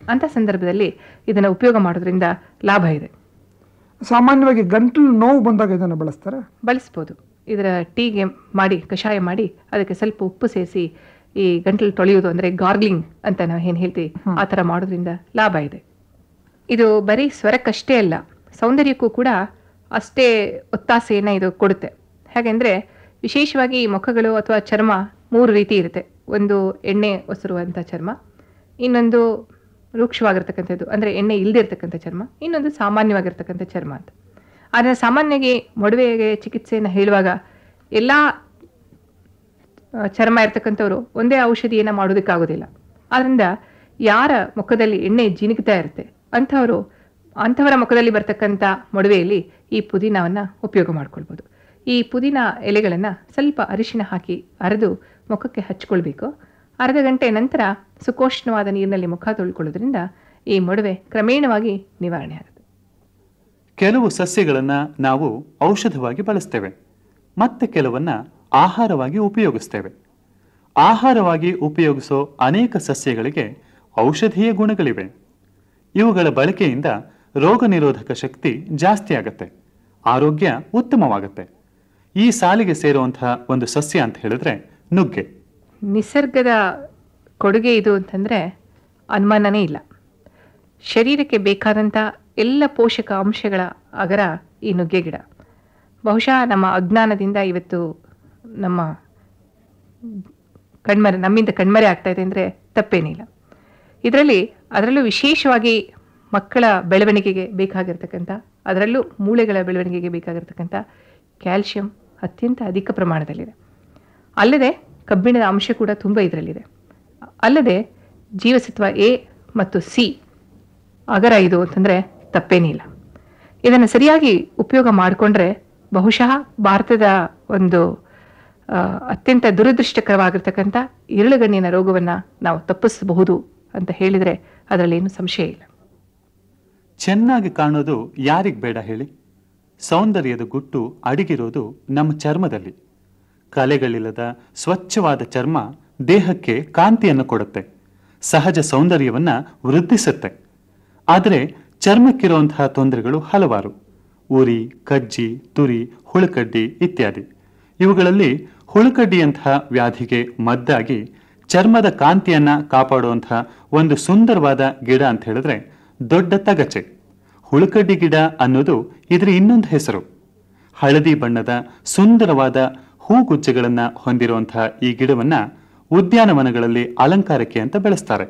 ಅಂಥ ಸಂದರ್ಭದಲ್ಲಿ ಇದನ್ನು ಉಪಯೋಗ ಮಾಡೋದ್ರಿಂದ ಲಾಭ ಇದೆ ಸಾಮಾನ್ಯವಾಗಿ ಗಂಟಲು ನೋವು ಬಂದಾಗ ಇದನ್ನು ಬಳಸ್ತಾರೆ ಬಳಸ್ಬೋದು ಇದರ ಟೀಗೆ ಮಾಡಿ ಕಷಾಯ ಮಾಡಿ ಅದಕ್ಕೆ ಸ್ವಲ್ಪ ಉಪ್ಪು ಸೇರಿಸಿ ಈ ಗಂಟಲು ತೊಳೆಯೋದು ಅಂದರೆ ಗಾರ್ಗ್ಲಿಂಗ್ ಅಂತ ನಾವು ಏನು ಹೇಳ್ತೀವಿ ಆ ಥರ ಮಾಡೋದ್ರಿಂದ ಲಾಭ ಇದೆ ಇದು ಬರೀ ಸ್ವರಕ್ಕಷ್ಟೇ ಅಲ್ಲ ಸೌಂದರ್ಯಕ್ಕೂ ಕೂಡ ಅಷ್ಟೇ ಒತ್ತಾಸೆಯನ್ನು ಇದು ಕೊಡುತ್ತೆ ಹಾಗೆಂದರೆ ವಿಶೇಷವಾಗಿ ಈ ಮುಖಗಳು ಅಥವಾ ಚರ್ಮ ಮೂರು ರೀತಿ ಇರುತ್ತೆ ಒಂದು ಎಣ್ಣೆ ಒಸರುವಂಥ ಚರ್ಮ ಇನ್ನೊಂದು ರೂಕ್ಷವಾಗಿರ್ತಕ್ಕಂಥದ್ದು ಅಂದರೆ ಎಣ್ಣೆ ಇಲ್ಲದೆ ಇರ್ತಕ್ಕಂಥ ಚರ್ಮ ಇನ್ನೊಂದು ಸಾಮಾನ್ಯವಾಗಿರ್ತಕ್ಕಂಥ ಚರ್ಮ ಅಂತ ಆದರೆ ಸಾಮಾನ್ಯವಾಗಿ ಮೊಡವೆಗೆ ಚಿಕಿತ್ಸೆಯನ್ನು ಹೇಳುವಾಗ ಎಲ್ಲ ಆ, ಚರ್ಮ ಇರ್ತಕ್ಕಂಥವ್ರು ಒಂದೇ ಔಷಧಿಯನ್ನು ಮಾಡೋದಕ್ಕಾಗೋದಿಲ್ಲ ಆದ್ದರಿಂದ ಯಾರ ಮುಖದಲ್ಲಿ ಎಣ್ಣೆ ಜಿನುಗ್ತಾ ಇರುತ್ತೆ ಅಂಥವರು ಅಂಥವರ ಮುಖದಲ್ಲಿ ಬರ್ತಕ್ಕಂಥ ಮೊಡವೆಯಲ್ಲಿ ಈ ಪುದೀನವನ್ನು ಉಪಯೋಗ ಮಾಡ್ಕೊಳ್ಬೋದು ಈ ಪುದೀನ ಎಲೆಗಳನ್ನು ಸ್ವಲ್ಪ ಅರಿಶಿನ ಹಾಕಿ ಅರೆದು ಮುಖಕ್ಕೆ ಹಚ್ಕೊಳ್ಬೇಕು ಅರ್ಧ ಗಂಟೆ ನಂತರ ಸುಕೋಷ್ಣವಾದ ನೀರಿನಲ್ಲಿ ಮುಖ ತೊಳ್ಕೊಳ್ಳೋದ್ರಿಂದ ಈ ಮೊಡವೆ ಕ್ರಮೇಣವಾಗಿ ನಿವಾರಣೆ ಆಗುತ್ತೆ ಕೆಲವು ಸಸ್ಯಗಳನ್ನ ನಾವು ಔಷಧವಾಗಿ ಬಳಸ್ತೇವೆ ಮತ್ತೆ ಕೆಲವನ್ನ ಆಹಾರವಾಗಿ ಉಪಯೋಗಿಸ್ತೇವೆ ಆಹಾರವಾಗಿ ಉಪಯೋಗಿಸೋ ಅನೇಕ ಸಸ್ಯಗಳಿಗೆ ಔಷಧೀಯ ಗುಣಗಳಿವೆ ಇವುಗಳ ಬಳಕೆಯಿಂದ ರೋಗ ನಿರೋಧಕ ಶಕ್ತಿ ಜಾಸ್ತಿ ಆಗತ್ತೆ ಆರೋಗ್ಯ ಉತ್ತಮವಾಗತ್ತೆ ಈ ಸಾಲಿಗೆ ಸೇರುವಂತಹ ಒಂದು ಸಸ್ಯ ಅಂತ ಹೇಳಿದ್ರೆ ನುಗ್ಗೆ ನಿಸರ್ಗದ ಕೊಡುಗೆ ಇದು ಅಂತಂದರೆ ಅನುಮಾನನೇ ಇಲ್ಲ ಶರೀರಕ್ಕೆ ಬೇಕಾದಂಥ ಎಲ್ಲ ಪೋಷಕ ಅಂಶಗಳ ಅಗರ ಈ ನುಗ್ಗೆ ಗಿಡ ಬಹುಶಃ ನಮ್ಮ ಅಜ್ಞಾನದಿಂದ ಇವತ್ತು ನಮ್ಮ ಕಣ್ಮರೆ ನಮ್ಮಿಂದ ಕಣ್ಮರೆ ಆಗ್ತಾ ಇದೆ ಅಂದರೆ ತಪ್ಪೇನಿಲ್ಲ ಇದರಲ್ಲಿ ಅದರಲ್ಲೂ ವಿಶೇಷವಾಗಿ ಮಕ್ಕಳ ಬೆಳವಣಿಗೆಗೆ ಬೇಕಾಗಿರ್ತಕ್ಕಂಥ ಅದರಲ್ಲೂ ಮೂಳೆಗಳ ಬೆಳವಣಿಗೆಗೆ ಬೇಕಾಗಿರ್ತಕ್ಕಂಥ ಕ್ಯಾಲ್ಶಿಯಂ ಅತ್ಯಂತ ಅಧಿಕ ಪ್ರಮಾಣದಲ್ಲಿದೆ ಅಲ್ಲದೆ ಕಬ್ಬಿಣದ ಅಂಶ ಕೂಡ ತುಂಬ ಇದರಲ್ಲಿದೆ ಅಲ್ಲದೆ ಜೀವಸತ್ವ ಎ ಮತ್ತು ಸಿ ಅಗರ ಇದು ಅಂತಂದರೆ ತಪ್ಪೇನಿಲ್ಲ ಇದನ್ನು ಸರಿಯಾಗಿ ಉಪಯೋಗ ಮಾಡಿಕೊಂಡ್ರೆ ಬಹುಶಃ ಭಾರತದ ಒಂದು ಆ, ಅತ್ಯಂತ ದುರದೃಷ್ಟಕರವಾಗಿರ್ತಕ್ಕಂಥ ಇರುಳುಗಣ್ಣಿನ ರೋಗವನ್ನು ನಾವು ತಪ್ಪಿಸಬಹುದು ಅಂತ ಹೇಳಿದರೆ ಅದರಲ್ಲೇನು ಸಂಶಯ ಇಲ್ಲ ಚೆನ್ನಾಗಿ ಕಾಣೋದು ಯಾರಿಗ್ ಬೇಡ ಹೇಳಿ ಸೌಂದರ್ಯದ ಗುಟ್ಟು ಅಡಗಿರೋದು ನಮ್ಮ ಚರ್ಮದಲ್ಲಿ ಕಲೆಗಳಿಲ್ಲದ ಸ್ವಚ್ಛವಾದ ಚರ್ಮ ದೇಹಕ್ಕೆ ಕಾಂತಿಯನ್ನು ಕೊಡುತ್ತೆ ಸಹಜ ಸೌಂದರ್ಯವನ್ನ ವೃದ್ಧಿಸುತ್ತೆ ಆದರೆ ಚರ್ಮಕ್ಕಿರುವಂತಹ ತೊಂದರೆಗಳು ಹಲವಾರು ಉರಿ ಕಜ್ಜಿ ತುರಿ ಹುಳುಕಡ್ಡಿ ಇತ್ಯಾದಿ ಇವುಗಳಲ್ಲಿ ಹುಳುಕಡ್ಡಿಯಂತಹ ವ್ಯಾಧಿಗೆ ಮದ್ದಾಗಿ ಚರ್ಮದ ಕಾಂತಿಯನ್ನ ಕಾಪಾಡುವಂತಹ ಒಂದು ಸುಂದರವಾದ ಗಿಡ ಅಂತ ಹೇಳಿದ್ರೆ ದೊಡ್ಡ ತಗಚೆ ಹುಳುಕಡ್ಡಿ ಗಿಡ ಅನ್ನೋದು ಇದರ ಇನ್ನೊಂದು ಹೆಸರು ಹಳದಿ ಬಣ್ಣದ ಸುಂದರವಾದ ಹೂಗುಜ್ಜೆಗಳನ್ನ ಹೊಂದಿರುವಂತಹ ಈ ಗಿಡವನ್ನ ಉದ್ಯಾನವನಗಳಲ್ಲಿ ಅಲಂಕಾರಕ್ಕೆ ಅಂತ ಬೆಳೆಸ್ತಾರೆ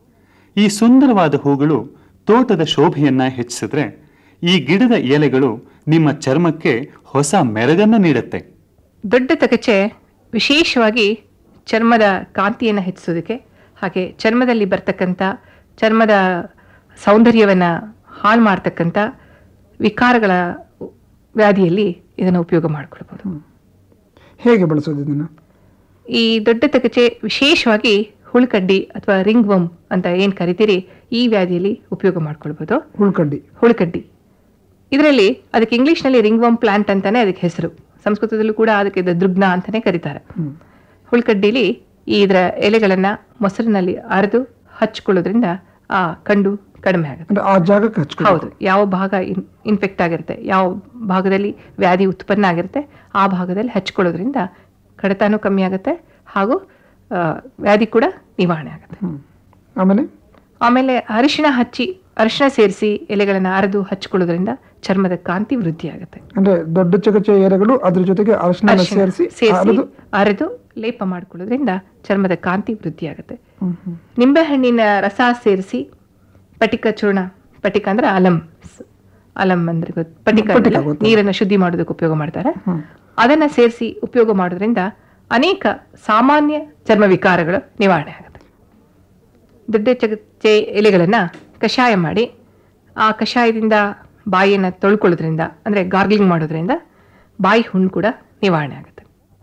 ಈ ಸುಂದರವಾದ ಹೂಗಳು ತೋಟದ ಶೋಭೆಯನ್ನ ಹೆಚ್ಚಿಸಿದ್ರೆ ಈ ಗಿಡದ ಎಲೆಗಳು ನಿಮ್ಮ ಚರ್ಮಕ್ಕೆ ಹೊಸ ಮೆರಗನ್ನ ನೀಡುತ್ತೆ ದೊಡ್ಡ ತಗಚೆ ವಿಶೇಷವಾಗಿ ಚರ್ಮದ ಕಾಂತಿಯನ್ನು ಹೆಚ್ಚಿಸೋದಕ್ಕೆ ಹಾಗೆ ಚರ್ಮದಲ್ಲಿ ಬರ್ತಕ್ಕಂಥ ಚರ್ಮದ ಸೌಂದರ್ಯವನ್ನು ಹಾಳು ಮಾಡ್ತಕ್ಕಂಥ ವಿಕಾರಗಳ ವ್ಯಾಧಿಯಲ್ಲಿ ಇದನ್ನು ಉಪಯೋಗ ಮಾಡಿಕೊಳ್ಬೋದು ಹೇಗೆ ಬಳಸೋದು ಇದನ್ನು ಈ ದೊಡ್ಡ ತಗಚೆ ವಿಶೇಷವಾಗಿ ಹುಳುಕಡ್ಡಿ ಅಥವಾ ರಿಂಗ್ ವಮ್ ಅಂತ ಏನು ಕರಿತೀರಿ ಈ ವ್ಯಾಧಿಯಲ್ಲಿ ಉಪಯೋಗ ಮಾಡ್ಕೊಳ್ಬೋದು ಹುಳ್ಕಡ್ಡಿ ಹುಳುಕಡ್ಡಿ ಇದರಲ್ಲಿ ಅದಕ್ಕೆ ಇಂಗ್ಲೀಷ್ನಲ್ಲಿ ರಿಂಗ್ ವಮ್ ಪ್ಲಾಂಟ್ ಅಂತಾನೆ ಅದಕ್ಕೆ ಹೆಸರು ಸಂಸ್ಕೃತದಲ್ಲೂ ಕೂಡ ಅದಕ್ಕೆ ದೃಗ್ನ ಅಂತಾನೆ ಕರೀತಾರೆ ಹುಳುಕಡ್ಡಿಲಿ ಈ ಇದರ ಎಲೆಗಳನ್ನು ಮೊಸರಿನಲ್ಲಿ ಅರೆದು ಹಚ್ಕೊಳ್ಳೋದ್ರಿಂದ ಆ ಕಂಡು ಕಡಿಮೆ ಆಗುತ್ತೆ ಅಂದ್ರೆ ಆ ಜಾಗಕ್ಕೆ ಹಚ್ಕೊಳ್ಳಿ ಹೌದು ಯಾವ ಭಾಗ ಇನ್ಫೆಕ್ಟ್ ಆಗಿರುತ್ತೆ ಯಾವ ಭಾಗದಲ್ಲಿ ವ್ಯಾಧಿ ಉತ್ಪನ್ನ ಆಗಿರುತ್ತೆ ಆ ಭಾಗದಲ್ಲಿ ಹಚ್ಕೊಳ್ಳೋದ್ರಿಂದ ಕಡತನೂ ಕಮ್ಮಿ ಆಗುತ್ತೆ ಹಾಗೂ ಆ, ವ್ಯಾಧಿ ಕೂಡ ನಿವಾರಣೆ ಆಗುತ್ತೆ ಹ್ಮ್. ಆಮೇಲೆ ಆಮೇಲೆ ಅರಿಶಿಣ ಹಚ್ಚಿ ಅರಿಶಿಣ ಸೇರಿಸಿ ಎಲೆಗಳನ್ನು ಅರೆದು ಹಚ್ಕೊಳ್ಳೋದ್ರಿಂದ ಚರ್ಮದ ಕಾಂತಿ ವೃದ್ಧಿ ಆಗುತ್ತೆ ಅಂದ್ರೆ ದೊಡ್ಡ ಚಕಚೆ ಎರೆಗಳು ಅದ್ರ ಜೊತೆಗೆ ಅರಿಶಿನ ಅರಿಶಿಣ ಸೇರಿಸಿ ಸೇರಿಸಿ ಅರೆದು ಅರೆದು ಲೇಪ ಮಾಡ್ಕೊಳ್ಳೋದ್ರಿಂದ ಚರ್ಮದ ಕಾಂತಿ ವೃದ್ಧಿ ಆಗುತ್ತೆ ಹ್ಮ್, ಹ್ಮ್. ನಿಂಬೆಹಣ್ಣಿನ ರಸ ಸೇರಿಸಿ ಪಟಿಕ ಚೂರ್ಣ ಪಟಿಕ ಅಂದ್ರೆ ಅಲಂ ಸ್- ಅಲಂ ಅಂದ್ರೆ ಗೊತ್ತು ಪಟಿಕ ಪಟಿಕ ಅಂದ್ರೆ ಗೊತ್ತು. ನೀರನ್ನು ಶುದ್ಧಿ ಮಾಡೋದಕ್ಕೆ ಉಪಯೋಗ ಮಾಡ್ತಾರೆ ಹ್ಮ್. ಅದನ್ನ ಸೇರಿಸಿ ಉಪಯೋಗ ಮಾಡೋದ್ರಿಂದ ಅನೇಕ ಸಾಮಾನ್ಯ ಚರ್ಮ ವಿಕಾರಗಳು ನಿವಾರಣೆ ಆಗುತ್ತೆ ದೊಡ್ಡ ಚಗಚೆ ಎಲೆಗಳನ್ನ ಕಷಾಯ ಮಾಡಿ ಆ ಕಷಾಯದಿಂದ ಬಾಯಿಯನ್ನು ತೊಳ್ಕೊಳ್ಳೋದ್ರಿಂದ ಅಂದ್ರೆ ಗಾರ್ಗ್ಲಿಂಗ್ ಮಾಡೋದ್ರಿಂದ ಬಾಯಿ ಹುಣ್ಣು ಕೂಡ ನಿವಾರಣೆ ಆಗುತ್ತೆ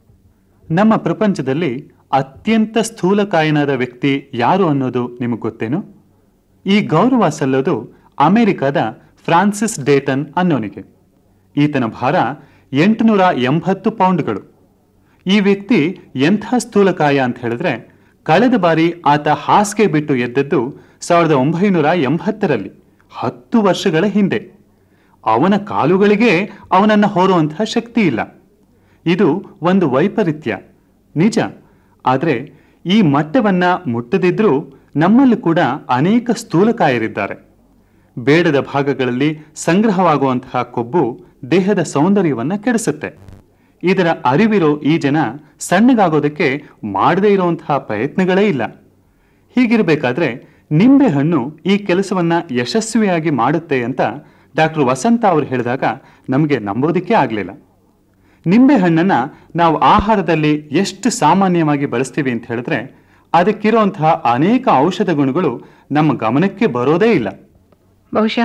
ನಮ್ಮ ಪ್ರಪಂಚದಲ್ಲಿ ಅತ್ಯಂತ ಸ್ಥೂಲಕಾಯನಾದ ವ್ಯಕ್ತಿ ಯಾರು ಅನ್ನೋದು ನಿಮಗೆ ಗೊತ್ತೇನು ಈ ಗೌರವ ಸಲ್ಲೋದು ಅಮೆರಿಕದ ಫ್ರಾನ್ಸಿಸ್ ಡೇಟನ್ ಅನ್ನೋನಿಗೆ ಈತನ ಭಾರ ಎಂಟುನೂರ ಎಂಬತ್ತು ಪೌಂಡ್ಗಳು ಈ ವ್ಯಕ್ತಿ ಎಂಥ ಸ್ಥೂಲಕಾಯ ಅಂತ ಹೇಳಿದ್ರೆ ಕಳೆದ ಬಾರಿ ಆತ ಹಾಸಿಗೆ ಬಿಟ್ಟು ಎದ್ದದ್ದು ಸಾವಿರದ ಒಂಬೈನೂರ ಎಂಬತ್ತರಲ್ಲಿ ಹತ್ತು ವರ್ಷಗಳ ಹಿಂದೆ ಅವನ ಕಾಲುಗಳಿಗೆ ಅವನನ್ನ ಹೊರುವಂತಹ ಶಕ್ತಿ ಇಲ್ಲ ಇದು ಒಂದು ವೈಪರೀತ್ಯ ನಿಜ ಆದರೆ ಈ ಮಟ್ಟವನ್ನ ಮುಟ್ಟದಿದ್ರೂ ನಮ್ಮಲ್ಲಿ ಕೂಡ ಅನೇಕ ಸ್ಥೂಲಕಾಯರಿದ್ದಾರೆ ಬೇಡದ ಭಾಗಗಳಲ್ಲಿ ಸಂಗ್ರಹವಾಗುವಂತಹ ಕೊಬ್ಬು ದೇಹದ ಸೌಂದರ್ಯವನ್ನ ಕೆಡಿಸುತ್ತೆ ಇದರ ಅರಿವಿರೋ ಈ ಜನ ಸಣ್ಣಗಾಗೋದಕ್ಕೆ ಮಾಡದೇ ಇರುವಂತಹ ಪ್ರಯತ್ನಗಳೇ ಇಲ್ಲ ಹೀಗಿರಬೇಕಾದ್ರೆ ನಿಂಬೆಹಣ್ಣು ಈ ಕೆಲಸವನ್ನ ಯಶಸ್ವಿಯಾಗಿ ಮಾಡುತ್ತೆ ಅಂತ ಡಾಕ್ಟರ್ ವಸಂತ ಅವರು ಹೇಳಿದಾಗ ನಮಗೆ ನಂಬೋದಕ್ಕೆ ಆಗಲಿಲ್ಲ ನಿಂಬೆಹಣ್ಣನ್ನ ನಾವು ಆಹಾರದಲ್ಲಿ ಎಷ್ಟು ಸಾಮಾನ್ಯವಾಗಿ ಬಳಸ್ತೀವಿ ಅಂತ ಹೇಳಿದ್ರೆ ಅದಕ್ಕಿರುವಂತಹ ಅನೇಕ ಔಷಧ ಗುಣಗಳು ನಮ್ಮ ಗಮನಕ್ಕೆ ಬರೋದೇ ಇಲ್ಲ ಬಹುಶಃ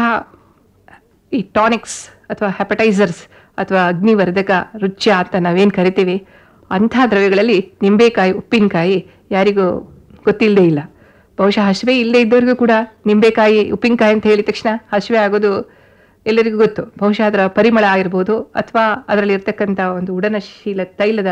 ಈ ಟಾನಿಕ್ಸ್ ಅಥವಾ ಹೆಪಟೈಸರ್ಸ್ ಅಥವಾ ಅಗ್ನಿವರ್ಧಕ ರುಚ್ಯ ಅಂತ ನಾವೇನು ಕರಿತೀವಿ ಅಂಥ ದ್ರವ್ಯಗಳಲ್ಲಿ ನಿಂಬೆಕಾಯಿ ಉಪ್ಪಿನಕಾಯಿ ಯಾರಿಗೂ ಗೊತ್ತಿಲ್ಲದೆ ಇಲ್ಲ ಬಹುಶಃ ಹಸಿವೆ ಇಲ್ಲದೆ ಇದ್ದವ್ರಿಗೂ ಕೂಡ ನಿಂಬೆಕಾಯಿ ಉಪ್ಪಿನಕಾಯಿ ಅಂತ ಹೇಳಿದ ತಕ್ಷಣ ಹಸಿವೆ ಆಗೋದು ಎಲ್ಲರಿಗೂ ಗೊತ್ತು ಬಹುಶಃ ಅದರ ಪರಿಮಳ ಆಗಿರ್ಬೋದು ಅಥವಾ ಅದರಲ್ಲಿ ಇರ್ತಕ್ಕಂಥ ಒಂದು ಉಡನಶೀಲ ತೈಲದ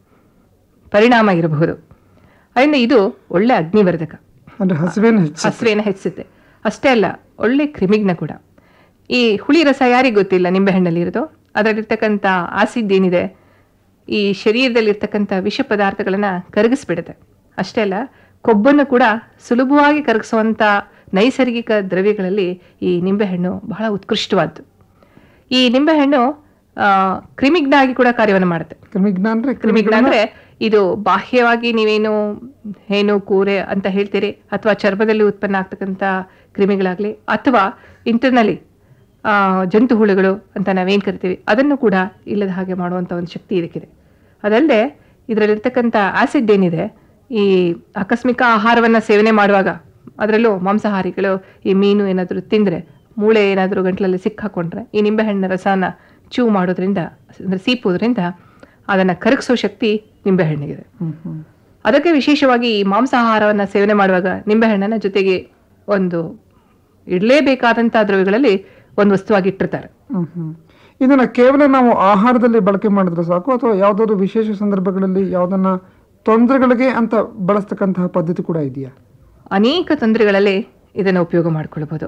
ಪರಿಣಾಮ ಇರಬಹುದು ಅದರಿಂದ ಇದು ಒಳ್ಳೆ ಅಗ್ನಿವರ್ಧಕ ಅಂದ್ರೆ ಹಸಿವೆಯನ್ನು ಹೆಚ್ಚು ಹಸಿವೆಯನ್ನು ಹೆಚ್ಚಿಸುತ್ತೆ ಅಷ್ಟೇ ಅಲ್ಲ ಒಳ್ಳೆ ಕ್ರಿಮಿಗ್ನ ಕೂಡ ಈ ಹುಳಿ ರಸ ಯಾರಿಗೆ ಗೊತ್ತಿಲ್ಲ ನಿಂಬೆಹಣ್ಣಲ್ಲಿ ಇರೋದು ಅದರಲ್ಲಿರ್ತಕ್ಕಂಥ ಆಸಿಡ್ ಏನಿದೆ ಈ ಶರೀರದಲ್ಲಿರ್ತಕ್ಕಂಥ ವಿಷ ಪದಾರ್ಥಗಳನ್ನು ಕರಗಿಸ್ಬಿಡುತ್ತೆ ಅಷ್ಟೇ ಅಲ್ಲ ಕೊಬ್ಬನ್ನು ಕೂಡ ಸುಲಭವಾಗಿ ಕರಗಿಸುವಂಥ ನೈಸರ್ಗಿಕ ದ್ರವ್ಯಗಳಲ್ಲಿ ಈ ನಿಂಬೆಹಣ್ಣು ಬಹಳ ಉತ್ಕೃಷ್ಟವಾದ್ದು ಈ ನಿಂಬೆಹಣ್ಣು ಆ, ಕ್ರಿಮಿಗ್ನ ಆಗಿ ಕೂಡ ಕಾರ್ಯವನ್ನು ಮಾಡುತ್ತೆ ಕ್ರಿಮಿಜ್ಞ ಅಂದ್ರೆ ಕ್ರಿಮಿಗ್ನ ಅಂದ್ರೆ ಇದು ಬಾಹ್ಯವಾಗಿ ನೀವೇನು ಹೇನು ಕೂರೆ ಅಂತ ಹೇಳ್ತೀರಿ ಅಥವಾ ಚರ್ಮದಲ್ಲಿ ಉತ್ಪನ್ನ ಆಗ್ತಕ್ಕಂಥ ಕ್ರಿಮಿಗಳಾಗ್ಲಿ ಅಥವಾ ಇಂಟರ್ನಲಿ ಜಂತು ಹುಳುಗಳು ಅಂತ ನಾವೇನು ಕರಿತೀವಿ ಅದನ್ನು ಕೂಡ ಇಲ್ಲದ ಹಾಗೆ ಮಾಡುವಂಥ ಒಂದು ಶಕ್ತಿ ಇದಕ್ಕಿದೆ ಅದಲ್ಲದೆ ಇದರಲ್ಲಿರ್ತಕ್ಕಂಥ ಆಸಿಡ್ ಏನಿದೆ ಈ ಆಕಸ್ಮಿಕ ಆಹಾರವನ್ನು ಸೇವನೆ ಮಾಡುವಾಗ ಅದರಲ್ಲೂ ಮಾಂಸಾಹಾರಿಗಳು ಈ ಮೀನು ಏನಾದರೂ ತಿಂದರೆ ಮೂಳೆ ಏನಾದರೂ ಗಂಟಲಲ್ಲಿ ಸಿಕ್ಕಾಕೊಂಡ್ರೆ ಈ ನಿಂಬೆಹಣ್ಣಿನ ರಸನ ಚೂ ಮಾಡೋದ್ರಿಂದ ಅಂದರೆ ಸೀಪೋದ್ರಿಂದ ಅದನ್ನು ಕರಗಿಸೋ ಶಕ್ತಿ ನಿಂಬೆಹಣ್ಣಿಗಿದೆ ಹ್ಮ್ ಹ್ಮ್ ಅದಕ್ಕೆ ವಿಶೇಷವಾಗಿ ಈ ಮಾಂಸಾಹಾರವನ್ನು ಸೇವನೆ ಮಾಡುವಾಗ ನಿಂಬೆಹಣ್ಣನ್ನ ಜೊತೆಗೆ ಒಂದು ಇಡಲೇಬೇಕಾದಂಥ ದ್ರವ್ಯಗಳಲ್ಲಿ ಒಂದು ವಸ್ತುವಾಗಿ ಇಟ್ಟಿರ್ತಾರೆ ಹ್ಮ್ ಹ್ಮ್ ಇದನ್ನ ಕೇವಲ ನಾವು ಆಹಾರದಲ್ಲಿ ಬಳಕೆ ಮಾಡಿದ್ರೆ ಸಾಕು ಅಥವಾ ಯಾವುದಾದ್ರು ವಿಶೇಷ ಸಂದರ್ಭಗಳಲ್ಲಿ ಯಾವುದನ್ನ ತೊಂದರೆಗಳಿಗೆ ಅಂತ ಬಳಸ್ತಕ್ಕಂತಹ ಪದ್ಧತಿ ಕೂಡ ಇದೆಯಾ ಅನೇಕ ತೊಂದರೆಗಳಲ್ಲಿ ಇದನ್ನು ಉಪಯೋಗ ಮಾಡಿಕೊಳ್ಬೋದು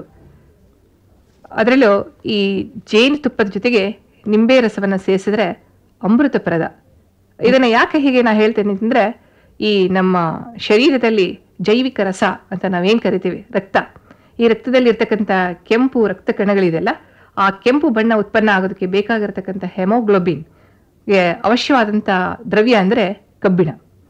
ಅದರಲ್ಲೂ ಈ ಜೇನುತುಪ್ಪದ ಜೊತೆಗೆ ನಿಂಬೆ ರಸವನ್ನು ಸೇರಿಸಿದ್ರೆ ಅಮೃತಪ್ರದ ಇದನ್ನು ಯಾಕೆ ಹೀಗೆ ನಾ ಹೇಳ್ತೇನೆ ಅಂತಂದರೆ ಈ ನಮ್ಮ ಶರೀರದಲ್ಲಿ ಜೈವಿಕ ರಸ ಅಂತ ನಾವೇನು ಕರಿತೀವಿ ರಕ್ತ ಈ ರಕ್ತದಲ್ಲಿ ಇರ್ತಕ್ಕಂಥ ಕೆಂಪು ರಕ್ತ ಕಣಗಳಿದೆಯಲ್ಲ ಆ ಕೆಂಪು ಬಣ್ಣ ಉತ್ಪನ್ನ ಆಗೋದಕ್ಕೆ ಬೇಕಾಗಿರ್ತಕ್ಕಂಥ ಹೆಮೋಗ್ಲೋಬಿನ್ ಅವಶ್ಯವಾದಂಥ ದ್ರವ್ಯ ಅಂದರೆ ಕಬ್ಬಿಣ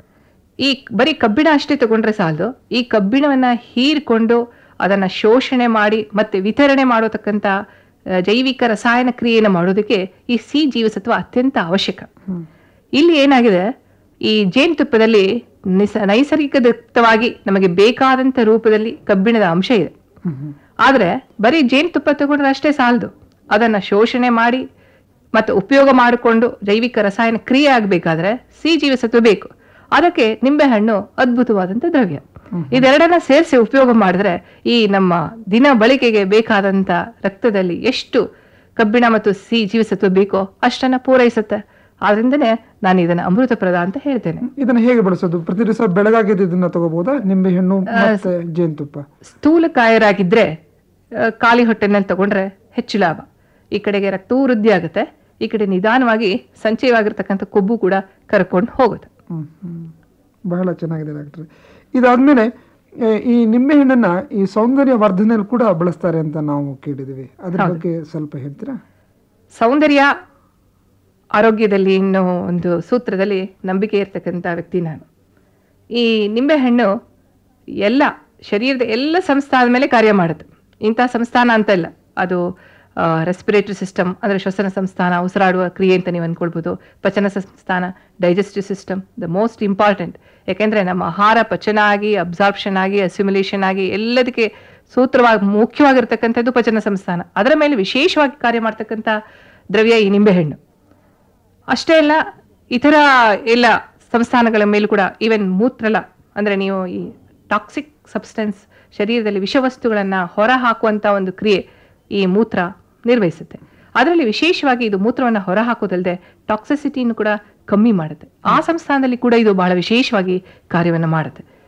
ಈ ಬರೀ ಕಬ್ಬಿಣ ಅಷ್ಟೇ ತಗೊಂಡ್ರೆ ಸಾಲದು ಈ ಕಬ್ಬಿಣವನ್ನ ಹೀರಿಕೊಂಡು ಅದನ್ನ ಶೋಷಣೆ ಮಾಡಿ ಮತ್ತೆ ವಿತರಣೆ ಮಾಡತಕ್ಕಂಥ ಆ, ಜೈವಿಕ ರಸಾಯನ ಕ್ರಿಯೆಯನ್ನು ಮಾಡೋದಕ್ಕೆ ಈ ಸಿ ಜೀವಸತ್ವ ಅತ್ಯಂತ ಅವಶ್ಯಕ ಇಲ್ಲಿ ಏನಾಗಿದೆ ಈ ಜೇನುತುಪ್ಪದಲ್ಲಿ ನಿಸ ನೈಸರ್ಗಿಕದತ್ತವಾಗಿ ನಮಗೆ ಬೇಕಾದಂಥ ರೂಪದಲ್ಲಿ ಕಬ್ಬಿಣದ ಅಂಶ ಇದೆ ಆದರೆ ಬರೀ ಜೇನುತುಪ್ಪ ತಗೊಂಡ್ರೆ ಅಷ್ಟೇ ಸಾಲದು ಅದನ್ನ ಶೋಷಣೆ ಮಾಡಿ ಮತ್ತು ಉಪಯೋಗ ಮಾಡಿಕೊಂಡು ಜೈವಿಕ ರಸಾಯನ ಕ್ರಿಯೆ ಆಗಬೇಕಾದ್ರೆ ಸಿ ಜೀವಸತ್ವ ಬೇಕು ಅದಕ್ಕೆ ನಿಂಬೆಹಣ್ಣು ಅದ್ಭುತವಾದಂಥ ದ್ರವ್ಯ ಇದೆರಡನ್ನ ಸೇರಿಸಿ ಉಪಯೋಗ ಮಾಡಿದ್ರೆ ಈ ನಮ್ಮ ದಿನ ಬಳಕೆಗೆ ಬೇಕಾದಂಥ ರಕ್ತದಲ್ಲಿ ಎಷ್ಟು ಕಬ್ಬಿಣ ಮತ್ತು ಸಿ ಜೀವಸತ್ವ ಬೇಕೋ ಅಷ್ಟನ್ನ ಪೂರೈಸುತ್ತೆ ಆದ್ರಿಂದನೇ ನಾನು ಇದನ್ನ ಅಮೃತಪ್ರದ ಅಂತ ಹೇಳ್ತೇನೆ ಇದನ್ನ ಹೇಗೆ ಬಳಸೋದು ಪ್ರತಿ ದಿವಸ ಬೆಳಗಾಗಿದ್ದು ಇದನ್ನ ತಗೋಬಹುದಾ ನಿಂಬೆಹಣ್ಣು ಮತ್ತೆ ಜೇನುತುಪ್ಪ ಸ್ಥೂಲಕಾಯರಾಗಿದ್ರೆ ಆ, ಖಾಲಿ ಹೊಟ್ಟೆನಲ್ಲಿ ತಗೊಂಡ್ರೆ ಹೆಚ್ಚು ಲಾಭ ಈ ಕಡೆಗೆ ರಕ್ತವೂ ವೃದ್ಧಿ ಆಗುತ್ತೆ ಈ ಕಡೆ ನಿಧಾನವಾಗಿ ಸಂಚಯವಾಗಿರ್ತಕ್ಕಂಥ ಕೊಬ್ಬು ಕೂಡ ಕರ್ಕೊಂಡು ಹೋಗುತ್ತೆ ಹ್ಮ್ ಹ್ಮ್ ಬಹಳ ಚೆನ್ನಾಗಿದೆ ಡಾಕ್ಟ್ರೆ ಇದಾದ್ಮೇಲೆ ಆ, ಈ ನಿಂಬೆಹಣ್ಣನ್ನ ಈ ಸೌಂದರ್ಯ ವರ್ಧನೆಯಲ್ಲಿ ಕೂಡ ಬಳಸ್ತಾರೆ ಅಂತ ನಾವು ಕೇಳಿದೀವಿ ಅದ್ರ ಬಗ್ಗೆ ಸ್ವಲ್ಪ ಹೇಳ್ತೀರಾ ಸೌಂದರ್ಯ ಆರೋಗ್ಯದಲ್ಲಿ ಅನ್ನೋ ಒಂದು ಸೂತ್ರದಲ್ಲಿ ನಂಬಿಕೆ ಇರ್ತಕ್ಕಂಥ ವ್ಯಕ್ತಿ ನಾನು ಈ ನಿಂಬೆಹಣ್ಣು ಎಲ್ಲ ಶರೀರದ ಎಲ್ಲ ಸಂಸ್ಥಾನದ ಮೇಲೆ ಕಾರ್ಯ ಮಾಡುತ್ತೆ ಇಂಥ ಸಂಸ್ಥಾನ ಅಂತಲ್ಲ ಅದು ರೆಸ್ಪಿರೇಟರಿ ಸಿಸ್ಟಮ್ ಅಂದರೆ ಶ್ವಸನ ಸಂಸ್ಥಾನ ಉಸಿರಾಡುವ ಕ್ರಿಯೆ ಅಂತ ನೀವು ಅಂದ್ಕೊಳ್ಬೋದು ಪಚನ ಸಂಸ್ಥಾನ digestive system the most important ಯಾಕೆಂದರೆ ನಮ್ಮ ಆಹಾರ ಪಚನ ಆಗಿ ಅಬ್ಸಾರ್ಪ್ಷನ್ ಆಗಿ ಅಸ್ಯುಮಿಲೇಷನ್ ಆಗಿ ಎಲ್ಲದಕ್ಕೆ ಸೂತ್ರವಾಗಿ ಮುಖ್ಯವಾಗಿರ್ತಕ್ಕಂಥದ್ದು ಪಚನ ಸಂಸ್ಥಾನ ಅದರ ಮೇಲೆ ವಿಶೇಷವಾಗಿ ಕಾರ್ಯ ಮಾಡ್ತಕ್ಕಂಥ ದ್ರವ್ಯ ಈ ನಿಂಬೆಹಣ್ಣು ಅಷ್ಟೇ ಅಲ್ಲ ಇತರ ಎಲ್ಲ ಸಂಸ್ಥಾನಗಳ ಮೇಲೂ ಕೂಡ ಈವನ್ ಮೂತ್ರಲ ಅಂದರೆ ನೀವು ಈ ಟಾಕ್ಸಿಕ್ ಸಬ್ಸ್ಟೆನ್ಸ್ ಶರೀರದಲ್ಲಿ ವಿಷವಸ್ತುಗಳನ್ನು ಹೊರ ಹಾಕುವಂಥ ಒಂದು ಕ್ರಿಯೆ ಈ ಮೂತ್ರ ನಿರ್ವಹಿಸುತ್ತೆ ಅದರಲ್ಲಿ ವಿಶೇಷವಾಗಿ ಇದು ಮೂತ್ರವನ್ನು ಹೊರ ಹಾಕೋದಲ್ಲದೆ ಟಾಕ್ಸಿಸಿಟಿಯನ್ನು ಕೂಡ ಕಮ್ಮಿ ಮಾಡುತ್ತೆ ಆ ಸಂಸ್ಥಾನದಲ್ಲಿ ಕೂಡ ಇದು ಬಹಳ ವಿಶೇಷವಾಗಿ ಕಾರ್ಯವನ್ನು ಮಾಡುತ್ತೆ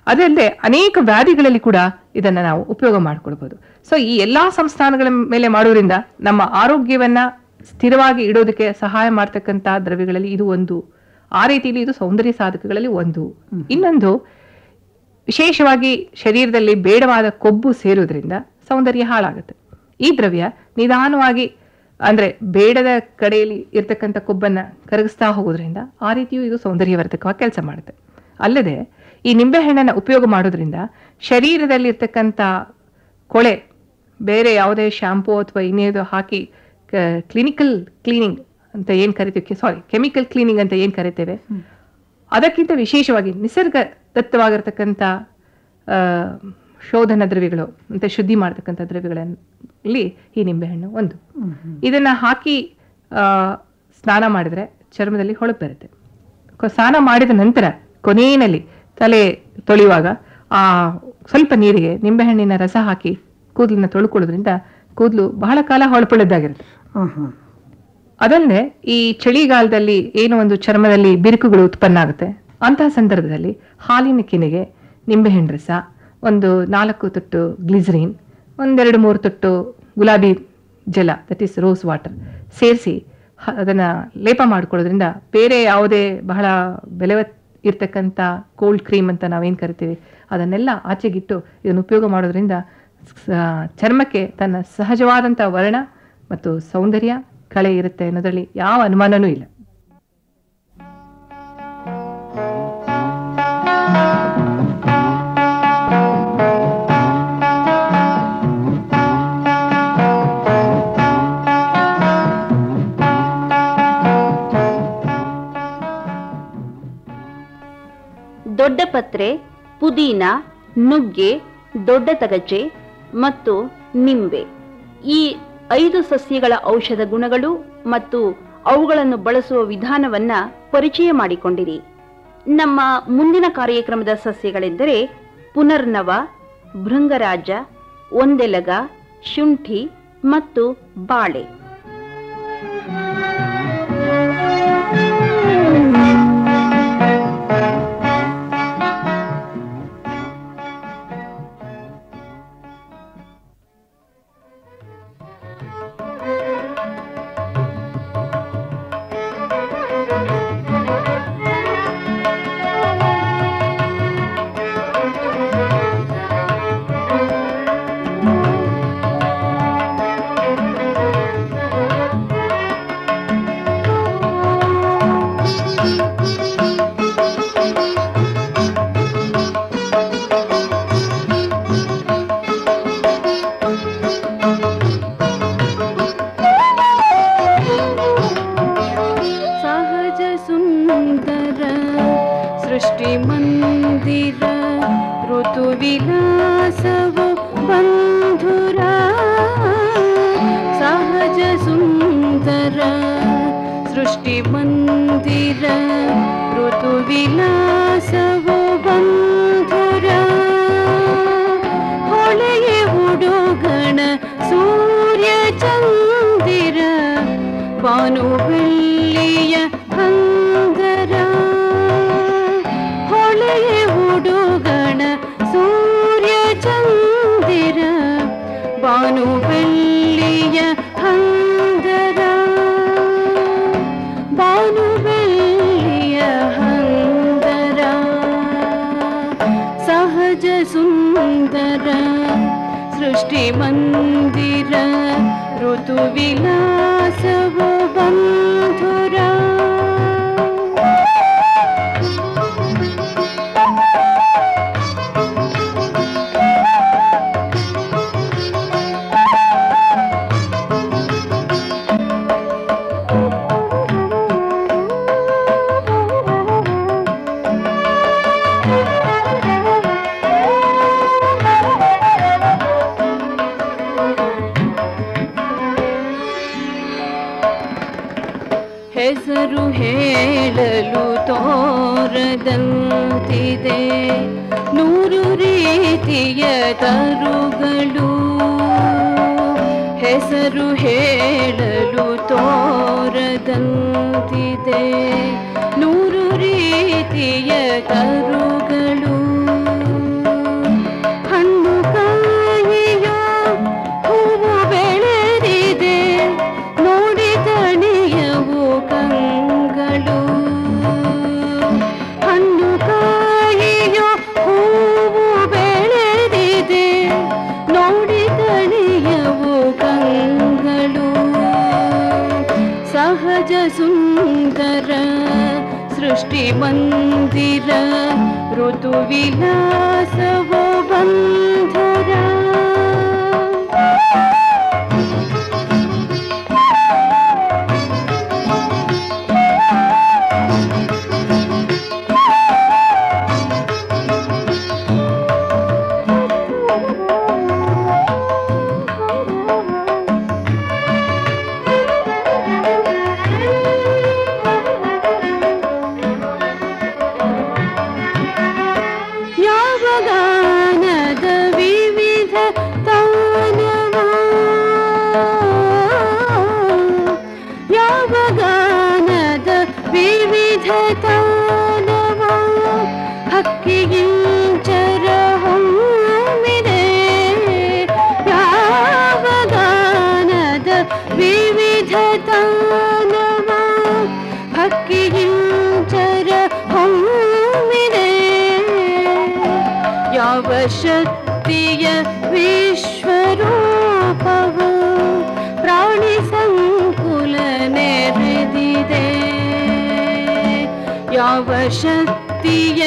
ಅದಲ್ಲದೆ ಅನೇಕ ವ್ಯಾಧಿಗಳಲ್ಲಿ ಕೂಡ ಇದನ್ನ ನಾವು ಉಪಯೋಗ ಮಾಡ್ಕೊಳ್ಬಹುದು ಸೊ ಈ ಎಲ್ಲಾ ಸಂಸ್ಥಾನಗಳ ಮೇಲೆ ಮಾಡೋದ್ರಿಂದ ನಮ್ಮ ಆರೋಗ್ಯವನ್ನ ಸ್ಥಿರವಾಗಿ ಇಡೋದಕ್ಕೆ ಸಹಾಯ ಮಾಡ್ತಕ್ಕಂಥ ದ್ರವ್ಯಗಳಲ್ಲಿ ಇದು ಒಂದು ಆ ರೀತಿಯಲ್ಲಿ ಇದು ಸೌಂದರ್ಯ ಸಾಧಕಗಳಲ್ಲಿ ಒಂದು ಇನ್ನೊಂದು ವಿಶೇಷವಾಗಿ ಶರೀರದಲ್ಲಿ ಬೇಡವಾದ ಕೊಬ್ಬು ಸೇರೋದ್ರಿಂದ ಸೌಂದರ್ಯ ಹಾಳಾಗುತ್ತೆ ಈ ದ್ರವ್ಯ ನಿಧಾನವಾಗಿ ಅಂದ್ರೆ ಬೇಡದ ಕಡೆಯಲ್ಲಿ ಇರ್ತಕ್ಕಂಥ ಕೊಬ್ಬನ್ನ ಕರಗಿಸ್ತಾ ಹೋಗೋದ್ರಿಂದ ಆ ರೀತಿಯೂ ಇದು ಸೌಂದರ್ಯವರ್ಧಕವಾಗಿ ಕೆಲಸ ಮಾಡುತ್ತೆ ಅಲ್ಲದೆ ಈ ನಿಂಬೆಹಣ್ಣನ್ನು ಉಪಯೋಗ ಮಾಡೋದ್ರಿಂದ ಶರೀರದಲ್ಲಿ ಇರ್ತಕ್ಕಂಥ ಕೊಳೆ ಬೇರೆ ಯಾವುದೇ ಶಾಂಪೂ ಅಥವಾ ಇನ್ನೇದು ಹಾಕಿ ಕ್ಲಿನಿಕಲ್ ಕ್ಲೀನಿಂಗ್ ಅಂತ ಏನು ಕರಿತೀವಿ ಸಾರಿ ಕೆಮಿಕಲ್ ಕ್ಲೀನಿಂಗ್ ಅಂತ ಏನು ಕರಿತೇವೆ ಅದಕ್ಕಿಂತ ವಿಶೇಷವಾಗಿ ನಿಸರ್ಗ ದತ್ತವಾಗಿರ್ತಕ್ಕಂಥ ಆ, ಶೋಧನ ದ್ರವ್ಯಗಳು ಅಂತ ಶುದ್ಧಿ ಮಾಡ್ತಕ್ಕಂಥ ದ್ರವ್ಯಗಳಲ್ಲಿ ಈ ನಿಂಬೆಹಣ್ಣು ಒಂದು ಇದನ್ನ ಹಾಕಿ ಆ, ಸ್ನಾನ ಮಾಡಿದ್ರೆ ಚರ್ಮದಲ್ಲಿ ಹೊಳಪು ಬರುತ್ತೆ ಕೊ- ಸ್ನಾನ ಮಾಡಿದ ನಂತರ ಕೊನೆಯಲ್ಲಿ ತಲೆ ತೊಳೆಯುವಾಗ ಆ ಸ್ವಲ್ಪ ನೀರಿಗೆ ನಿಂಬೆಹಣ್ಣಿನ ರಸ ಹಾಕಿ ಕೂದಲನ್ನ ತೊಳ್ಕೊಳ್ಳೋದ್ರಿಂದ ಕೂದಲು ಬಹಳ ಕಾಲ ಹೊಳಪುಳ್ಳದ್ದಾಗಿರುತ್ತೆ ಹಾ ಹಾ ಅದಲ್ಲದೆ ಈ ಚಳಿಗಾಲದಲ್ಲಿ ಏನು ಒಂದು ಚರ್ಮದಲ್ಲಿ ಬಿರುಕುಗಳು ಉತ್ಪನ್ನ ಆಗುತ್ತೆ ಅಂತಹ ಸಂದರ್ಭದಲ್ಲಿ ಹಾಲಿನ ಕೆನೆಗೆ ನಿಂಬೆಹಣ್ಣು ರಸ ಒಂದು ನಾಲ್ಕು ತೊಟ್ಟು ಗ್ಲಿಸರಿನ್ ಒಂದೆರಡು ಮೂರು ತೊಟ್ಟು ಗುಲಾಬಿ ಜಲ ದಟ್ ಈಸ್ ರೋಸ್ ವಾಟರ್ ಸೇರಿಸಿ ಅದನ್ನು ಲೇಪ ಮಾಡ್ಕೊಳ್ಳೋದ್ರಿಂದ ಬೇರೆ ಯಾವುದೇ ಬಹಳ ಬೆಲೆ ಇರ್ತಕ್ಕಂಥ ಕೋಲ್ಡ್ ಕ್ರೀಮ್ ಅಂತ ನಾವೇನು ಕರಿತೀವಿ ಅದನ್ನೆಲ್ಲ ಆಚೆಗಿಟ್ಟು ಇದನ್ನು ಉಪಯೋಗ ಮಾಡೋದ್ರಿಂದ ಸ- ಚರ್ಮಕ್ಕೆ ತನ್ನ ಸಹಜವಾದಂಥ ವರ್ಣ ಮತ್ತು ಸೌಂದರ್ಯ ಕಳೆ ಇರುತ್ತೆ ಅನ್ನೋದ್ರಲ್ಲಿ ಯಾವ ಅನುಮಾನನೂ ಇಲ್ಲ ದೊಡ್ಡ ಪತ್ರೆ ಪುದೀನ ನುಗ್ಗೆ ದೊಡ್ಡ ತಗಚೆ ಮತ್ತು ನಿಂಬೆ ಈ ಐದು ಸಸ್ಯಗಳ ಔಷಧ ಗುಣಗಳು ಮತ್ತು ಅವುಗಳನ್ನು ಬಳಸುವ ವಿಧಾನವನ್ನ ಪರಿಚಯ ಮಾಡಿಕೊಂಡಿರಿ ನಮ್ಮ ಮುಂದಿನ ಕಾರ್ಯಕ್ರಮದ ಸಸ್ಯಗಳೆಂದರೆ ಪುನರ್ನವ ಭೃಂಗರಾಜ ಒಂದೆಲಗ ಶುಂಠಿ ಮತ್ತು ಬಾಳೆ सहज सुन्दर सृष्टिमन्दिर ऋतुविलासव बन्धुरा सहज सुन्दर सृष्टिमन्दिर ऋतुविलासव बन्धुरा ಹೊಳೆಯೇ ಹುಡುಗಣ ಸೂರ್ಯ ಚಂದಿರ ಬಾನು ಬೆಳ್ಳಿಯ ಹಂದರ ಹೊಳೆಯೇ ಹುಡುಗಣ ಸೂರ್ಯ ಚಂದಿರ ಬಾನು ಬೆಳ್ಳಿಯ ಹಂದರ ಬಾನು ಬೆಳ್ಳಿಯ ಹಂದರ सहज सुन्दर सृष्टिमन्दिर ऋतुविलासव बन्धुरा ಹೆಸರು ಹೇಳಲು ತೋರದಂತಿದೆ ನೂರು ರೀತಿಯ ತರುಗಳು ಹೆಸರು ಹೇಳಲು ತೋರದಂತಿದೆ ನೂರು ರೀತಿಯ ತರುಗಳು ಸೃಷ್ಟಿ ಮಂದಿರ ಋತು ವಿಲಾಸವೋ ಬಂಧುರ ಯಾವ ಗಾನದ ವಿವಿಧ ತಾನವ ಯಾವ ಗಾನದ ವಿವಿಧ ತಾನವ ಹಕ್ಕಿಗಿಂಚರ ಹೊಮ್ಮಿದೆ ಯಾವ ಗಾನದ ವಿವಿಧ ತಾನವ ಹಕ್ಕಿಗಿಂಚರ ಹೊಮ್ಮಿದೆ ಯಾವ ಶಕ್ತಿಯ ವಿಶ್ವರೂಪವು ಪ್ರಾಣಿ ಸಂಕುಲ ನೆರೆದಿದೆ ಯಾವ ಶಕ್ತಿಯ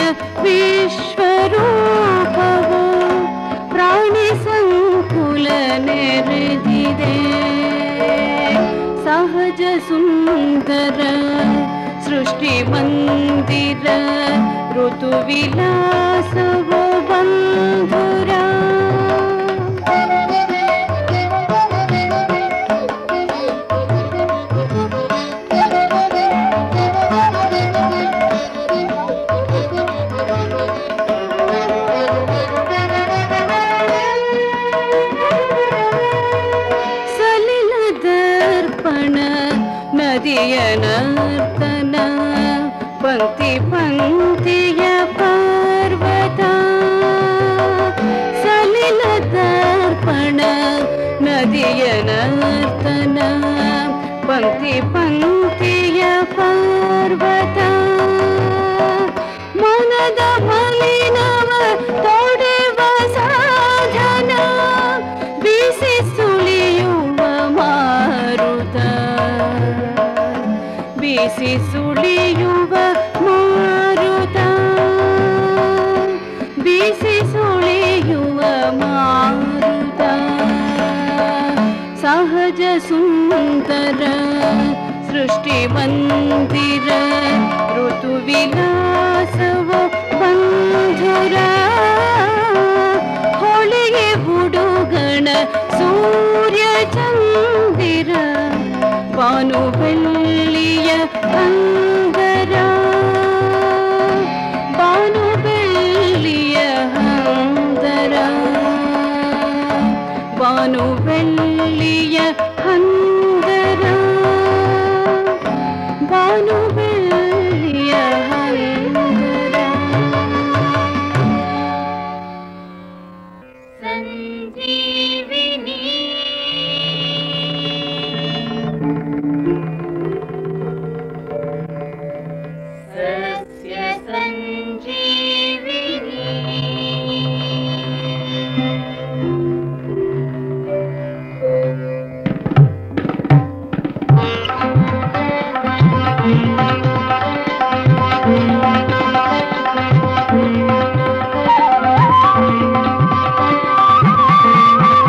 ವಿಶ್ವರೂಪವು ಪ್ರಾಣಿ ಸಂಕುಲ ನೆರೆದಿದೆ ಸಹಜ ಸುಂದರ ಸೃಷ್ಟಿ ಮಂದಿರ ಋತು ವಿಲಾಸವೋ ಬಂಧುರ ಸಲಿಲ ದರ್ಪಣ ನದಿಯ ನರ್ತನ ಪಂಕ್ತಿ ಪಂಕ್ತಿಯ ಪರ್ವತ ಸಲಿಲ ದರ್ಪಣ ನದಿಯ ನರ್ತನ ಪಂಕ್ತಿ ಪಂಕ್ತಿಯ ಪರ್ವತ ಮನದ ಮಲಿನವ ತೊಡೆವ ಸಾಧನ ಬೀಸಿ ಸುಳಿಯುವ ಮಾರುತ ಬೀಸಿ ಸುಳಿಯುವ ಮಾರುತ ಬೀಸಿ ಸುಳಿಯುವ ಮಾರುತ ಸಹಜ ಸುಂದರ ಸೃಷ್ಟಿ ಮಂದಿರ ಋತು ವಿಲಾಸವ ಬಂಧುರ ಹೊಳೆಗೆ ಹುಡುಗಣ ಸೂರ್ಯ ಚಂದಿರ ಬಾನು ಬೆಳ್ಳಿಯ ಹಂಗರ ಬಾನು ಬೆಳ್ಳಿಯ ಹಂದರ ಬಾನು ಬೆಳ್ಳಿಯ ಹಂದರ ಬಾನು ಬೆಳ್ಳಿಯ ಹಂದರ ಸಂಜೀವಿನಿ ಸಸ್ಯ ಸಂಜೀವಿನಿ Thank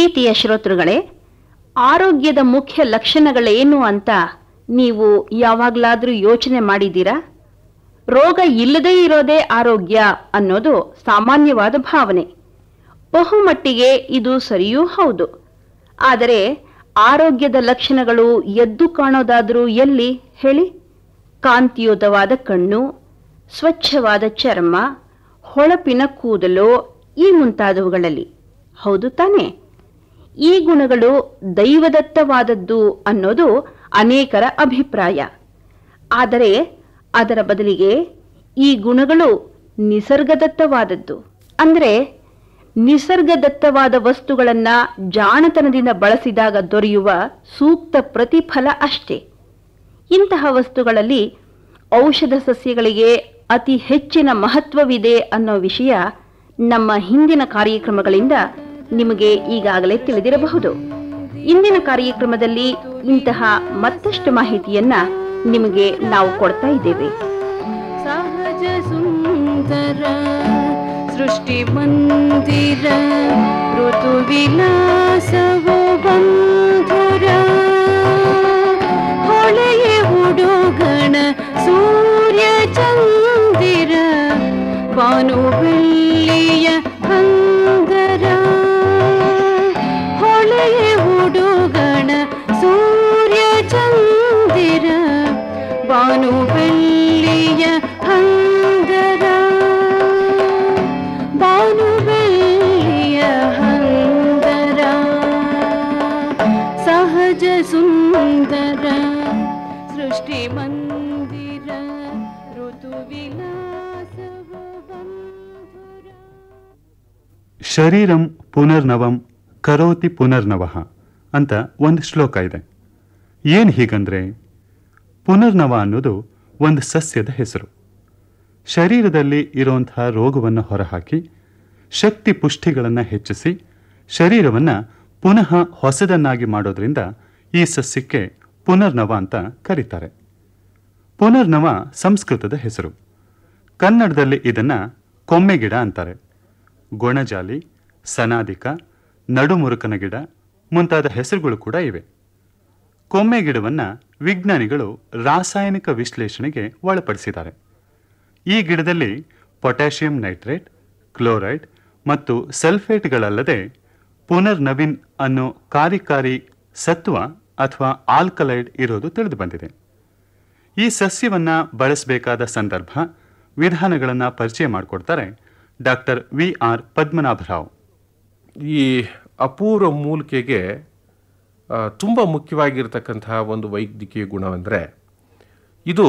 ಪ್ರೀತಿಯ ಶ್ರೋತೃಗಳೇ ಆರೋಗ್ಯದ ಮುಖ್ಯ ಲಕ್ಷಣಗಳೇನು ಅಂತ ನೀವು ಯಾವಾಗಲಾದರೂ ಯೋಚನೆ ಮಾಡಿದ್ದೀರಾ ರೋಗ ಇಲ್ಲದೇ ಇರೋದೇ ಆರೋಗ್ಯ ಅನ್ನೋದು ಸಾಮಾನ್ಯವಾದ ಭಾವನೆ ಬಹುಮಟ್ಟಿಗೆ ಇದು ಸರಿಯೂ ಹೌದು ಆದರೆ ಆರೋಗ್ಯದ ಲಕ್ಷಣಗಳು ಎದ್ದು ಕಾಣೋದಾದರೂ ಎಲ್ಲಿ ಹೇಳಿ ಕಾಂತಿಯುತವಾದ ಕಣ್ಣು ಸ್ವಚ್ಛವಾದ ಚರ್ಮ ಹೊಳಪಿನ ಕೂದಲು ಈ ಮುಂತಾದವುಗಳಲ್ಲಿ ಹೌದು ತಾನೇ ಈ ಗುಣಗಳು ದೈವದತ್ತವಾದದ್ದು ಅನ್ನೋದು ಅನೇಕರ ಅಭಿಪ್ರಾಯ ಆದರೆ ಅದರ ಬದಲಿಗೆ ಈ ಗುಣಗಳು ನಿಸರ್ಗದತ್ತವಾದದ್ದು ಅಂದ್ರೆ ನಿಸರ್ಗದತ್ತವಾದ ವಸ್ತುಗಳನ್ನ ಜಾಣತನದಿಂದ ಬಳಸಿದಾಗ ದೊರೆಯುವ ಸೂಕ್ತ ಪ್ರತಿಫಲ ಅಷ್ಟೇ ಇಂತಹ ವಸ್ತುಗಳಲ್ಲಿ ಔಷಧ ಸಸ್ಯಗಳಿಗೆ ಅತಿ ಹೆಚ್ಚಿನ ಮಹತ್ವವಿದೆ ಅನ್ನೋ ವಿಷಯ ನಮ್ಮ ಹಿಂದಿನ ಕಾರ್ಯಕ್ರಮಗಳಿಂದ ನಿಮಗೆ ಈಗಾಗಲೇ ತಿಳಿದಿರಬಹುದು ಇಂದಿನ ಕಾರ್ಯಕ್ರಮದಲ್ಲಿ ಇಂತಹ ಮತ್ತಷ್ಟು ಮಾಹಿತಿಯನ್ನ ನಿಮಗೆ ನಾವು ಕೊಡ್ತಾ ಇದ್ದೇವೆ ಸಹಜ ಸುಂದರ ಸೃಷ್ಟಿ ಮಂದಿರ ಋತು ವಿಲಾಸವೋ ಬಂಧುರ ಹೊಳೆಯ ಹುಡುಗಣ ಸೂರ್ಯ ಚಂದಿರ ಬಾನು ಬೆಳ್ಳಿಯ ಹಂದರ ಹೊಳೆಯ ಹುಡುಗಣ ಸೂರ್ಯ ಚಂದಿರ ಬಾನು ಬೆಳ್ಳಿಯ ಹಂದರ ಬಾನು ಬೆಳ್ಳಿಯ ಹಂದರ ಸಹಜ ಸುಂದರ ಸೃಷ್ಟಿ ಮಂದಿರ ಋತು ವಿಲಾಸವ ಬಂಧುರ ಶರೀರಂ ಪುನರ್ನವಂ ಕರೋತಿ ಪುನರ್ನವಃ ಅಂತ ಒಂದು ಶ್ಲೋಕ ಇದೆ ಏನು ಹೀಗಂದ್ರೆ ಪುನರ್ನವ ಅನ್ನೋದು ಒಂದು ಸಸ್ಯದ ಹೆಸರು ಶರೀರದಲ್ಲಿ ಇರುವಂತಹ ರೋಗವನ್ನು ಹೊರಹಾಕಿ ಶಕ್ತಿ ಪುಷ್ಟಿಗಳನ್ನು ಹೆಚ್ಚಿಸಿ ಶರೀರವನ್ನು ಪುನಃ ಹೊಸದನ್ನಾಗಿ ಮಾಡೋದ್ರಿಂದ ಈ ಸಸ್ಯಕ್ಕೆ ಪುನರ್ನವ ಅಂತ ಕರೀತಾರೆ ಪುನರ್ನವ ಸಂಸ್ಕೃತದ ಹೆಸರು ಕನ್ನಡದಲ್ಲಿ ಇದನ್ನ ಕೊಮ್ಮೆ ಗಿಡ ಅಂತಾರೆ ಗೊಣಜಾಲಿ ಸನಾದಿಕ ನಡುಮುರುಕನ ಗಿಡ ಮುಂತಾದ ಹೆಸರುಗಳು ಕೂಡ ಇವೆ ಕೊಮ್ಮೆ ಗಿಡವನ್ನ ವಿಜ್ಞಾನಿಗಳು ರಾಸಾಯನಿಕ ವಿಶ್ಲೇಷಣೆಗೆ ಒಳಪಡಿಸಿದ್ದಾರೆ ಈ ಗಿಡದಲ್ಲಿ ಪೊಟ್ಯಾಷಿಯಂ ನೈಟ್ರೇಟ್ ಕ್ಲೋರೈಡ್ ಮತ್ತು ಸಲ್ಫೇಟ್ಗಳಲ್ಲದೆ ಪುನರ್ನವಿನ್ ಅನ್ನೋ ಕಾರ್ಯಕಾರಿ ಸತ್ವ ಅಥವಾ ಆಲ್ಕಲೈಡ್ ಇರೋದು ತಿಳಿದು ಬಂದಿದೆ ಈ ಸಸ್ಯವನ್ನ ಬಳಸಬೇಕಾದ ಸಂದರ್ಭ ವಿಧಾನಗಳನ್ನು ಪರಿಚಯ ಮಾಡಿಕೊಡ್ತಾರೆ ಡಾಕ್ಟರ್ ವಿ ಆರ್ ಪದ್ಮನಾಭರಾವ್ ಈ ಅಪೂರ್ವ ಮೂಲಿಕೆಗೆ ಆ, ತುಂಬ ಮುಖ್ಯವಾಗಿರ್ತಕ್ಕಂತಹ ಒಂದು ವೈದ್ಯಕೀಯ ಗುಣವೆಂದರೆ ಇದು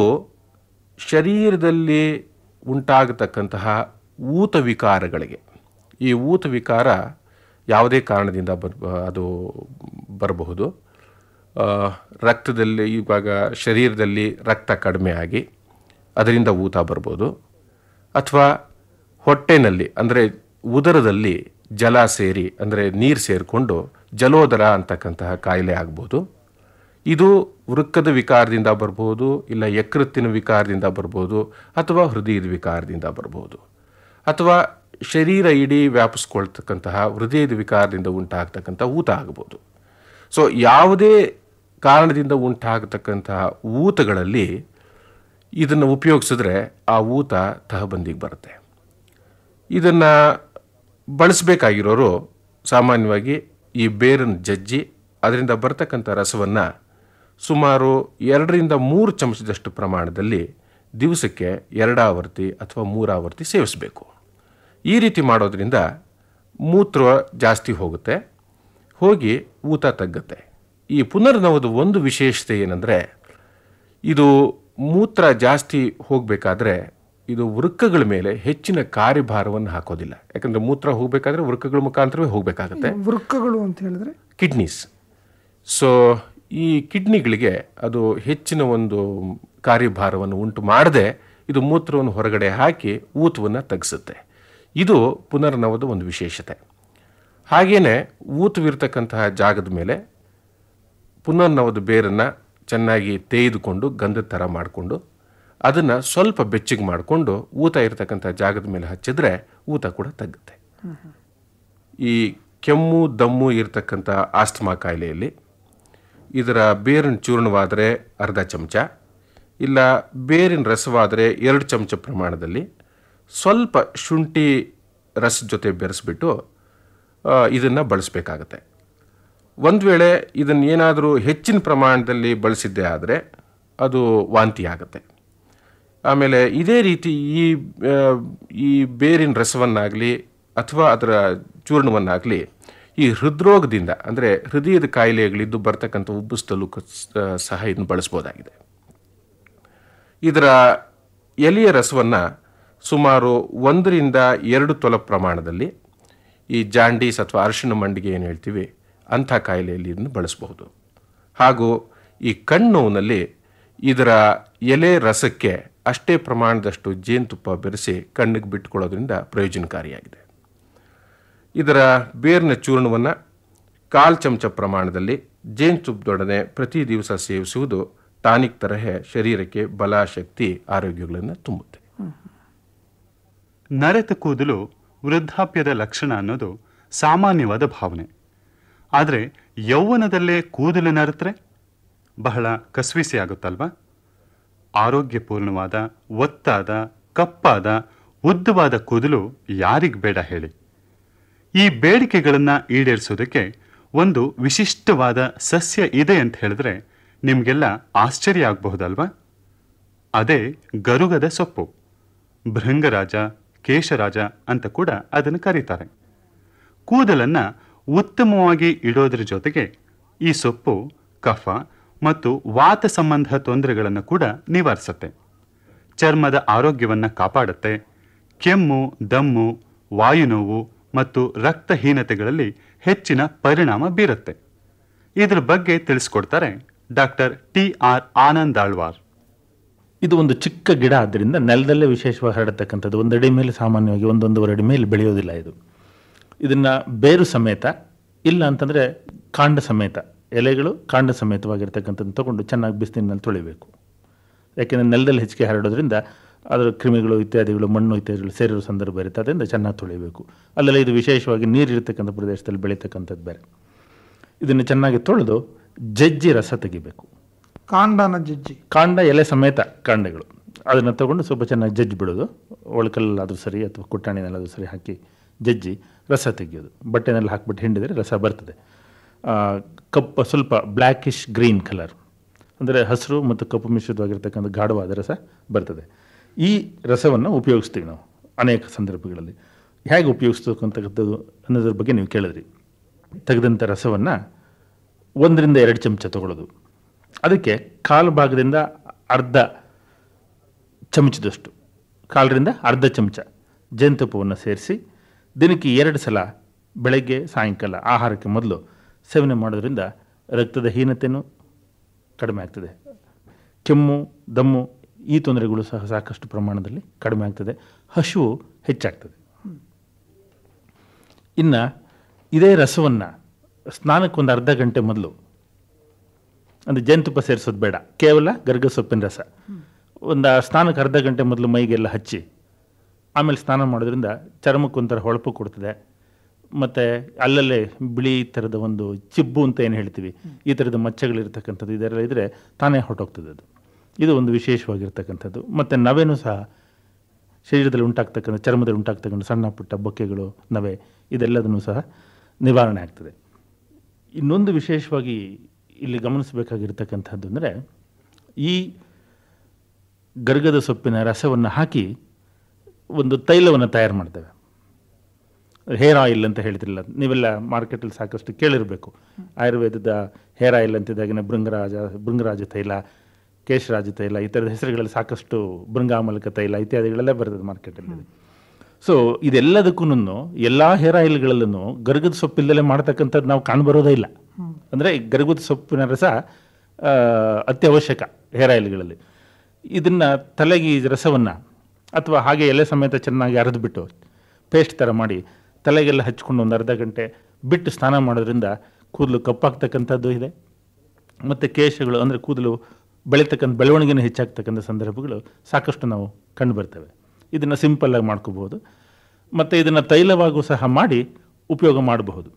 ಶರೀರದಲ್ಲಿ ಉಂಟಾಗತಕ್ಕಂತಹ ಊತ ವಿಕಾರಗಳಿಗೆ ಈ ಊತ ವಿಕಾರ ಯಾವುದೇ ಕಾರಣದಿಂದ ಬರ್ ಅದು ಬರಬಹುದು ಆ, ರಕ್ತದಲ್ಲಿ ಇವಾಗ ಶರೀರದಲ್ಲಿ ರಕ್ತ ಕಡಿಮೆ ಆಗಿ ಅದರಿಂದ ಊತ ಬರ್ಬೋದು ಅಥವಾ ಹೊಟ್ಟೆನಲ್ಲಿ ಅಂದರೆ ಉದರದಲ್ಲಿ ಜಲ ಸೇರಿ ಅಂದರೆ ನೀರು ಸೇರಿಕೊಂಡು ಜಲೋದರ ಅಂತಕ್ಕಂತಹ ಕಾಯಿಲೆ ಆಗ್ಬೋದು ಇದು ವೃಕ್ಕದ ವಿಕಾರದಿಂದ ಬರ್ಬೋದು ಇಲ್ಲ ಯಕೃತ್ತಿನ ವಿಕಾರದಿಂದ ಬರ್ಬೋದು ಅಥವಾ ಹೃದಯದ ವಿಕಾರದಿಂದ ಬರ್ಬೋದು ಅಥವಾ ಶರೀರ ಇಡೀ ವ್ಯಾಪಿಸ್ಕೊಳ್ತಕ್ಕಂತಹ ಹೃದಯದ ವಿಕಾರದಿಂದ ಉಂಟಾಗ್ತಕ್ಕಂಥ ಊತ ಆಗ್ಬೋದು ಸೊ ಯಾವುದೇ ಕಾರಣದಿಂದ ಉಂಟಾಗತಕ್ಕಂತಹ ಊತಗಳಲ್ಲಿ ಇದನ್ನು ಉಪಯೋಗಿಸಿದ್ರೆ ಆ ಊತ ತಹಬಂದಿಗೆ ಬರುತ್ತೆ ಇದನ್ನು ಬಳಸಬೇಕಾಗಿರೋರು ಸಾಮಾನ್ಯವಾಗಿ ಈ ಬೇರನ್ನು ಜಜ್ಜಿ ಅದರಿಂದ ಬರ್ತಕ್ಕಂಥ ರಸವನ್ನು ಸುಮಾರು ಎರಡರಿಂದ ಮೂರು ಚಮಚದಷ್ಟು ಪ್ರಮಾಣದಲ್ಲಿ ದಿವಸಕ್ಕೆ ಎರಡಾವರ್ತಿ ಅಥವಾ ಮೂರಾವರ್ತಿ ಸೇವಿಸಬೇಕು ಈ ರೀತಿ ಮಾಡೋದ್ರಿಂದ ಮೂತ್ರ ಜಾಸ್ತಿ ಹೋಗುತ್ತೆ ಹೋಗಿ ಊತ ತಗ್ಗುತ್ತೆ ಈ ಪುನರ್ನವದ ಒಂದು ವಿಶೇಷತೆ ಏನಂದರೆ ಇದು ಮೂತ್ರ ಜಾಸ್ತಿ ಹೋಗಬೇಕಾದ್ರೆ ಇದು ವೃಕ್ಕಗಳ ಮೇಲೆ ಹೆಚ್ಚಿನ ಕಾರ್ಯಭಾರವನ್ನು ಹಾಕೋದಿಲ್ಲ ಯಾಕಂದರೆ ಮೂತ್ರ ಹೋಗಬೇಕಾದ್ರೆ ವೃಕ್ಕಗಳ ಮುಖಾಂತರವೇ ಹೋಗಬೇಕಾಗತ್ತೆ ವೃಕ್ಕಗಳು ಅಂತ ಹೇಳಿದ್ರೆ ಕಿಡ್ನೀಸ್ ಸೊ ಈ ಕಿಡ್ನಿಗಳಿಗೆ ಅದು ಹೆಚ್ಚಿನ ಒಂದು ಕಾರ್ಯಭಾರವನ್ನು ಉಂಟು ಮಾಡದೆ ಇದು ಮೂತ್ರವನ್ನು ಹೊರಗಡೆ ಹಾಕಿ ಊತವನ್ನು ತಗ್ಸುತ್ತೆ ಇದು ಪುನರ್ನವದ ಒಂದು ವಿಶೇಷತೆ ಹಾಗೆಯೇ ಊತವಿರ್ತಕ್ಕಂತಹ ಜಾಗದ ಮೇಲೆ ಪುನರ್ನವದ ಬೇರನ್ನು ಚೆನ್ನಾಗಿ ತೇಯ್ದುಕೊಂಡು ಗಂಧದ ಥರ ಮಾಡಿಕೊಂಡು ಅದನ್ನು ಸ್ವಲ್ಪ ಬೆಚ್ಚಗೆ ಮಾಡಿಕೊಂಡು ಊತ ಇರತಕ್ಕಂಥ ಜಾಗದ ಮೇಲೆ ಹಚ್ಚಿದ್ರೆ ಊತ ಕೂಡ ತಗ್ಗುತ್ತೆ ಈ ಕೆಮ್ಮು ದಮ್ಮು ಇರತಕ್ಕಂಥ ಆಸ್ತಮಾ ಕಾಯಿಲೆಯಲ್ಲಿ ಇದರ ಬೇರಿನ ಚೂರ್ಣವಾದರೆ ಅರ್ಧ ಚಮಚ ಇಲ್ಲ ಬೇರಿನ ರಸವಾದರೆ ಎರಡು ಚಮಚ ಪ್ರಮಾಣದಲ್ಲಿ ಸ್ವಲ್ಪ ಶುಂಠಿ ರಸ ಜೊತೆ ಬೆರೆಸ್ಬಿಟ್ಟು ಇದನ್ನು ಬಳಸಬೇಕಾಗತ್ತೆ ಒಂದು ವೇಳೆ ಇದನ್ನು ಏನಾದರೂ ಹೆಚ್ಚಿನ ಪ್ರಮಾಣದಲ್ಲಿ ಬಳಸಿದ್ದೇ ಆದರೆ ಅದು ವಾಂತಿ ಆಗುತ್ತೆ ಆಮೇಲೆ ಇದೇ ರೀತಿ ಈ ಆ, ಈ ಬೇರಿನ ರಸವನ್ನಾಗಲಿ ಅಥವಾ ಅದರ ಚೂರ್ಣವನ್ನಾಗಲಿ ಈ ಹೃದ್ರೋಗದಿಂದ ಅಂದರೆ ಹೃದಯದ ಕಾಯಿಲೆಗಳಿದ್ದು ಬರ್ತಕ್ಕಂಥ ಉಬ್ಬಿಸ್ತಲು ಸಹ ಇದನ್ನು ಬಳಸ್ಬೋದಾಗಿದೆ ಇದರ ಎಲೆಯ ರಸವನ್ನು ಸುಮಾರು ಒಂದರಿಂದ ಎರಡು ತೊಲ ಪ್ರಮಾಣದಲ್ಲಿ ಈ ಜಾಂಡೀಸ್ ಅಥವಾ ಅರಿಶಿಣ ಮಂಡಿಗೆ ಏನು ಹೇಳ್ತೀವಿ ಅಂಥ ಕಾಯಿಲೆಯಲ್ಲಿ ಇದನ್ನು ಬಳಸಬಹುದು ಹಾಗೂ ಈ ಕಣ್ಣುವಿನಲ್ಲಿ ಇದರ ಎಲೆ ರಸಕ್ಕೆ ಅಷ್ಟೇ ಪ್ರಮಾಣದಷ್ಟು ಜೇನುತುಪ್ಪ ಬೆರೆಸಿ ಕಣ್ಣಿಗೆ ಬಿಟ್ಟುಕೊಳ್ಳೋದ್ರಿಂದ ಪ್ರಯೋಜನಕಾರಿಯಾಗಿದೆ ಇದರ ಬೇರಿನ ಚೂರ್ಣವನ್ನು ಕಾಲು ಚಮಚ ಪ್ರಮಾಣದಲ್ಲಿ ಜೇನುತುಪ್ಪದೊಡನೆ ಪ್ರತಿ ದಿವಸ ಸೇವಿಸುವುದು ಟಾನಿಕ್ ತರಹ ಶರೀರಕ್ಕೆ ಬಲ ಶಕ್ತಿ ಆರೋಗ್ಯಗಳನ್ನು ತುಂಬುತ್ತೆ ನರೆತ ಕೂದಲು ವೃದ್ಧಾಪ್ಯದ ಲಕ್ಷಣ ಅನ್ನೋದು ಸಾಮಾನ್ಯವಾದ ಭಾವನೆ ಆದರೆ ಯೌವನದಲ್ಲೇ ಕೂದಲು ನರೆತ್ರೆ ಬಹಳ ಕಸ್ವಿಸಿ ಆಗುತ್ತಲ್ವಾ ಆರೋಗ್ಯಪೂರ್ಣವಾದ ಒತ್ತಾದ ಕಪ್ಪಾದ ಉದ್ದವಾದ ಕೂದಲು ಯಾರಿಗ್ ಬೇಡ ಹೇಳಿ ಈ ಬೇಡಿಕೆಗಳನ್ನು ಈಡೇರಿಸೋದಕ್ಕೆ ಒಂದು ವಿಶಿಷ್ಟವಾದ ಸಸ್ಯ ಇದೆ ಅಂತ ಹೇಳಿದ್ರೆ ನಿಮಗೆಲ್ಲ ಆಶ್ಚರ್ಯ ಆಗಬಹುದಲ್ವಾ ಅದೇ ಗರುಗದ ಸೊಪ್ಪು ಭೃಂಗರಾಜ ಕೇಶರಾಜ ಅಂತ ಕೂಡ ಅದನ್ನು ಕರೀತಾರೆ ಕೂದಲನ್ನ ಉತ್ತಮವಾಗಿ ಇಡೋದ್ರ ಜೊತೆಗೆ ಈ ಸೊಪ್ಪು ಕಫ ಮತ್ತು ವಾತ ಸಂಬಂಧ ತೊಂದರೆಗಳನ್ನು ಕೂಡ ನಿವಾರಿಸುತ್ತೆ ಚರ್ಮದ ಆರೋಗ್ಯವನ್ನ ಕಾಪಾಡುತ್ತೆ ಕೆಮ್ಮು ದಮ್ಮು ವಾಯುನೋವು ಮತ್ತು ರಕ್ತಹೀನತೆಗಳಲ್ಲಿ ಹೆಚ್ಚಿನ ಪರಿಣಾಮ ಬೀರುತ್ತೆ ಇದ್ರ ಬಗ್ಗೆ ತಿಳಿಸ್ಕೊಡ್ತಾರೆ doctor T R Anand Alwar ಇದು ಒಂದು ಚಿಕ್ಕ ಗಿಡ ಆದ್ದರಿಂದ ನೆಲದಲ್ಲೇ ವಿಶೇಷವಾಗಿ ಹರಡತಕ್ಕಂಥದ್ದು ಒಂದು ಅಡಿ ಮೇಲೆ ಸಾಮಾನ್ಯವಾಗಿ ಒಂದೊಂದೂವರೆ ಅಡಿ ಮೇಲೆ ಬೆಳೆಯೋದಿಲ್ಲ ಇದು ಇದನ್ನು ಬೇರು ಸಮೇತ ಇಲ್ಲ ಅಂತಂದರೆ ಕಾಂಡ ಸಮೇತ ಎಲೆಗಳು ಕಾಂಡ ಸಮೇತವಾಗಿರ್ತಕ್ಕಂಥದ್ದು ತಗೊಂಡು ಚೆನ್ನಾಗಿ ಬಿಸಿಲಿನಲ್ಲಿ ತೊಳಿಬೇಕು ಯಾಕೆಂದರೆ ನೆಲದಲ್ಲಿ ಹೆಚ್ಚಿಗೆ ಹರಡೋದ್ರಿಂದ ಅದರ ಕ್ರಿಮಿಗಳು ಇತ್ಯಾದಿಗಳು ಮಣ್ಣು ಇತ್ಯಾದಿಗಳು ಸೇರಿರೋ ಸಂದರ್ಭ ಇರುತ್ತೆ ಅದರಿಂದ ಚೆನ್ನಾಗಿ ತೊಳಿಬೇಕು ಅಲ್ಲೆಲ್ಲ ಇದು ವಿಶೇಷವಾಗಿ ನೀರಿರ್ತಕ್ಕಂಥ ಪ್ರದೇಶದಲ್ಲಿ ಬೆಳೀತಕ್ಕಂಥದ್ದು ಬೇರೆ ಇದನ್ನು ಚೆನ್ನಾಗಿ ತೊಳೆದು ಜಜ್ಜಿ ರಸ ತೆಗಿಬೇಕು ಕಾಂಡನ ಜಜ್ಜಿ ಕಾಂಡ ಎಲೆ ಸಮೇತ ಕಾಂಡಗಳು ಅದನ್ನು ತಗೊಂಡು ಸ್ವಲ್ಪ ಚೆನ್ನಾಗಿ ಜಜ್ಜಿ ಬಿಡೋದು ಒಳಕಲ್ಲಾದರೂ ಸರಿ ಅಥವಾ ಕುಟ್ಟಾಣಿನಲ್ಲಾದರೂ ಸರಿ ಹಾಕಿ ಜಜ್ಜಿ ರಸ ತೆಗೆಯೋದು ಬಟ್ಟೆನಲ್ಲಿ ಹಾಕ್ಬಿಟ್ಟು ಹಿಂಡಿದರೆ ರಸ ಬರ್ತದೆ ಆ, ಕಪ್ಪು ಸ್ವಲ್ಪ ಬ್ಲ್ಯಾಕಿಶ್ ಗ್ರೀನ್ ಕಲರ್ ಅಂದರೆ ಹಸಿರು ಮತ್ತು ಕಪ್ಪು ಮಿಶ್ರಿತವಾಗಿರ್ತಕ್ಕಂಥ ಗಾಢವಾದ ರಸ ಬರ್ತದೆ ಈ ರಸವನ್ನು ಉಪಯೋಗಿಸ್ತೀವಿ ನಾವು ಅನೇಕ ಸಂದರ್ಭಗಳಲ್ಲಿ ಹೇಗೆ ಉಪಯೋಗಿಸ್ತಕ್ಕಂಥದ್ದು ಅನ್ನೋದ್ರ ಬಗ್ಗೆ ನೀವು ಕೇಳಿದ್ರಿ ತೆಗೆದಂಥ ರಸವನ್ನು ಒಂದರಿಂದ ಎರಡು ಚಮಚ ತಗೊಳ್ಳೋದು ಅದಕ್ಕೆ ಕಾಲು ಭಾಗದಿಂದ ಅರ್ಧ ಚಮಚದಷ್ಟು ಕಾಲರಿಂದ ಅರ್ಧ ಚಮಚ ಜೇನುತುಪ್ಪವನ್ನು ಸೇರಿಸಿ ದಿನಕ್ಕೆ ಎರಡು ಸಲ ಬೆಳಗ್ಗೆ ಸಾಯಂಕಾಲ ಆಹಾರಕ್ಕೆ ಮೊದಲು ಸೇವನೆ ಮಾಡೋದ್ರಿಂದ ರಕ್ತದ ಹೀನತೆಯೂ ಕಡಿಮೆ ಆಗ್ತದೆ ಕೆಮ್ಮು ದಮ್ಮು ಈ ತೊಂದರೆಗಳು ಸಹ ಸಾಕಷ್ಟು ಪ್ರಮಾಣದಲ್ಲಿ ಕಡಿಮೆ ಆಗ್ತದೆ ಹಸಿವು ಹೆಚ್ಚಾಗ್ತದೆ ಇನ್ನು ಇದೇ ರಸವನ್ನು ಸ್ನಾನಕ್ಕೆ ಒಂದು ಅರ್ಧ ಗಂಟೆ ಮೊದಲು ಅಂದರೆ ಜೇನುತುಪ್ಪ ಸೇರಿಸೋದು ಬೇಡ ಕೇವಲ ಗರ್ಗ ಸೊಪ್ಪಿನ ರಸ ಒಂದು ಸ್ನಾನಕ್ಕೆ ಅರ್ಧ ಗಂಟೆ ಮೊದಲು ಮೈಗೆಲ್ಲ ಹಚ್ಚಿ ಆಮೇಲೆ ಸ್ನಾನ ಮಾಡೋದ್ರಿಂದ ಚರ್ಮಕ್ಕೆ ಒಂಥರ ಹೊಳಪು ಕೊಡ್ತದೆ ಮತ್ತು ಅಲ್ಲಲ್ಲೇ ಬಿಳಿ ಥರದ ಒಂದು ಚಿಬ್ಬು ಅಂತ ಏನು ಹೇಳ್ತೀವಿ ಈ ಥರದ ಮಚ್ಚೆಗಳಿರ್ತಕ್ಕಂಥದ್ದು ಇದೆಲ್ಲ ಇದ್ದರೆ ತಾನೇ ಹೊರಟೋಗ್ತದೆ ಅದು ಇದು ಒಂದು ವಿಶೇಷವಾಗಿರ್ತಕ್ಕಂಥದ್ದು ಮತ್ತು ನವೆನೂ ಸಹ ಶರೀರದಲ್ಲಿ ಉಂಟಾಗ್ತಕ್ಕಂಥ ಚರ್ಮದಲ್ಲಿ ಉಂಟಾಗ್ತಕ್ಕಂಥ ಸಣ್ಣ ಪುಟ್ಟ ಬೊಕ್ಕೆಗಳು ನವೆ ಇದೆಲ್ಲದನ್ನು ಸಹ ನಿವಾರಣೆ ಆಗ್ತದೆ ಇನ್ನೊಂದು ವಿಶೇಷವಾಗಿ ಇಲ್ಲಿ ಗಮನಿಸಬೇಕಾಗಿರ್ತಕ್ಕಂಥದ್ದು ಅಂದರೆ ಈ ಗರ್ಗದ ಸೊಪ್ಪಿನ ರಸವನ್ನು ಹಾಕಿ ಒಂದು ತೈಲವನ್ನು ತಯಾರು ಮಾಡ್ತೇವೆ ಹೇರ್ ಆಯಿಲ್ ಅಂತ ಹೇಳ್ತಿರಲ್ಲ ನೀವೆಲ್ಲ ಮಾರ್ಕೆಟಲ್ಲಿ ಸಾಕಷ್ಟು ಕೇಳಿರಬೇಕು ಆಯುರ್ವೇದದ ಹೇರ್ ಆಯಿಲ್ ಅಂತಿದ್ದಾಗಿನ ಭೃಂಗರಾಜ ಭೃಂಗರಾಜ ತೈಲ ಕೇಶರಾಜ ತೈಲ ಈ ಥರದ ಹೆಸರುಗಳಲ್ಲಿ ಸಾಕಷ್ಟು ಭೃಂಗಾಮಲಕ ತೈಲ ಇತ್ಯಾದಿಗಳೆಲ್ಲ ಬರ್ತದೆ ಮಾರ್ಕೆಟಲ್ಲಿ ಸೊ ಇದೆಲ್ಲದಕ್ಕೂ ಎಲ್ಲ ಹೇರ್ ಆಯಿಲ್ಗಳಲ್ಲೂ ಗರ್ಗದ ಸೊಪ್ಪಿಲ್ಲದೆ ಮಾಡ್ತಕ್ಕಂಥದ್ದು ನಾವು ಕಾಣಬರೋದೇ ಇಲ್ಲ ಅಂದರೆ ಗರ್ಗದ ಸೊಪ್ಪಿನ ರಸ ಆ, ಅತ್ಯವಶ್ಯಕ ಹೇರ್ ಆಯಿಲ್ಗಳಲ್ಲಿ ಇದನ್ನು ತಲೆಗೆ ಈ ರಸವನ್ನು ಅಥವಾ ಹಾಗೆ ಎಲೆ ಸಮೇತ ಚೆನ್ನಾಗಿ ಅರೆದ್ಬಿಟ್ಟು ಪೇಸ್ಟ್ ಥರ ಮಾಡಿ ತಲೆಗೆಲ್ಲ ಹಚ್ಕೊಂಡು ಒಂದು ಅರ್ಧ ಗಂಟೆ ಬಿಟ್ಟು ಸ್ನಾನ ಮಾಡೋದ್ರಿಂದ ಕೂದಲು ಕಪ್ಪಾಗ್ತಕ್ಕಂಥದ್ದು ಇದೆ ಮತ್ತು ಕೇಶಗಳು ಅಂದರೆ ಕೂದಲು ಬೆಳೀತಕ್ಕಂಥ ಬೆಳವಣಿಗೆನೂ ಹೆಚ್ಚಾಗ್ತಕ್ಕಂಥ ಸಂದರ್ಭಗಳು ಸಾಕಷ್ಟು ನಾವು ಕಂಡು ಬರ್ತವೆ ಇದನ್ನು ಸಿಂಪಲ್ಲಾಗಿ ಮಾಡ್ಕೋಬಹುದು ಮತ್ತು ಇದನ್ನು ತೈಲವಾಗೂ ಸಹ ಮಾಡಿ ಉಪಯೋಗ ಮಾಡಬಹುದು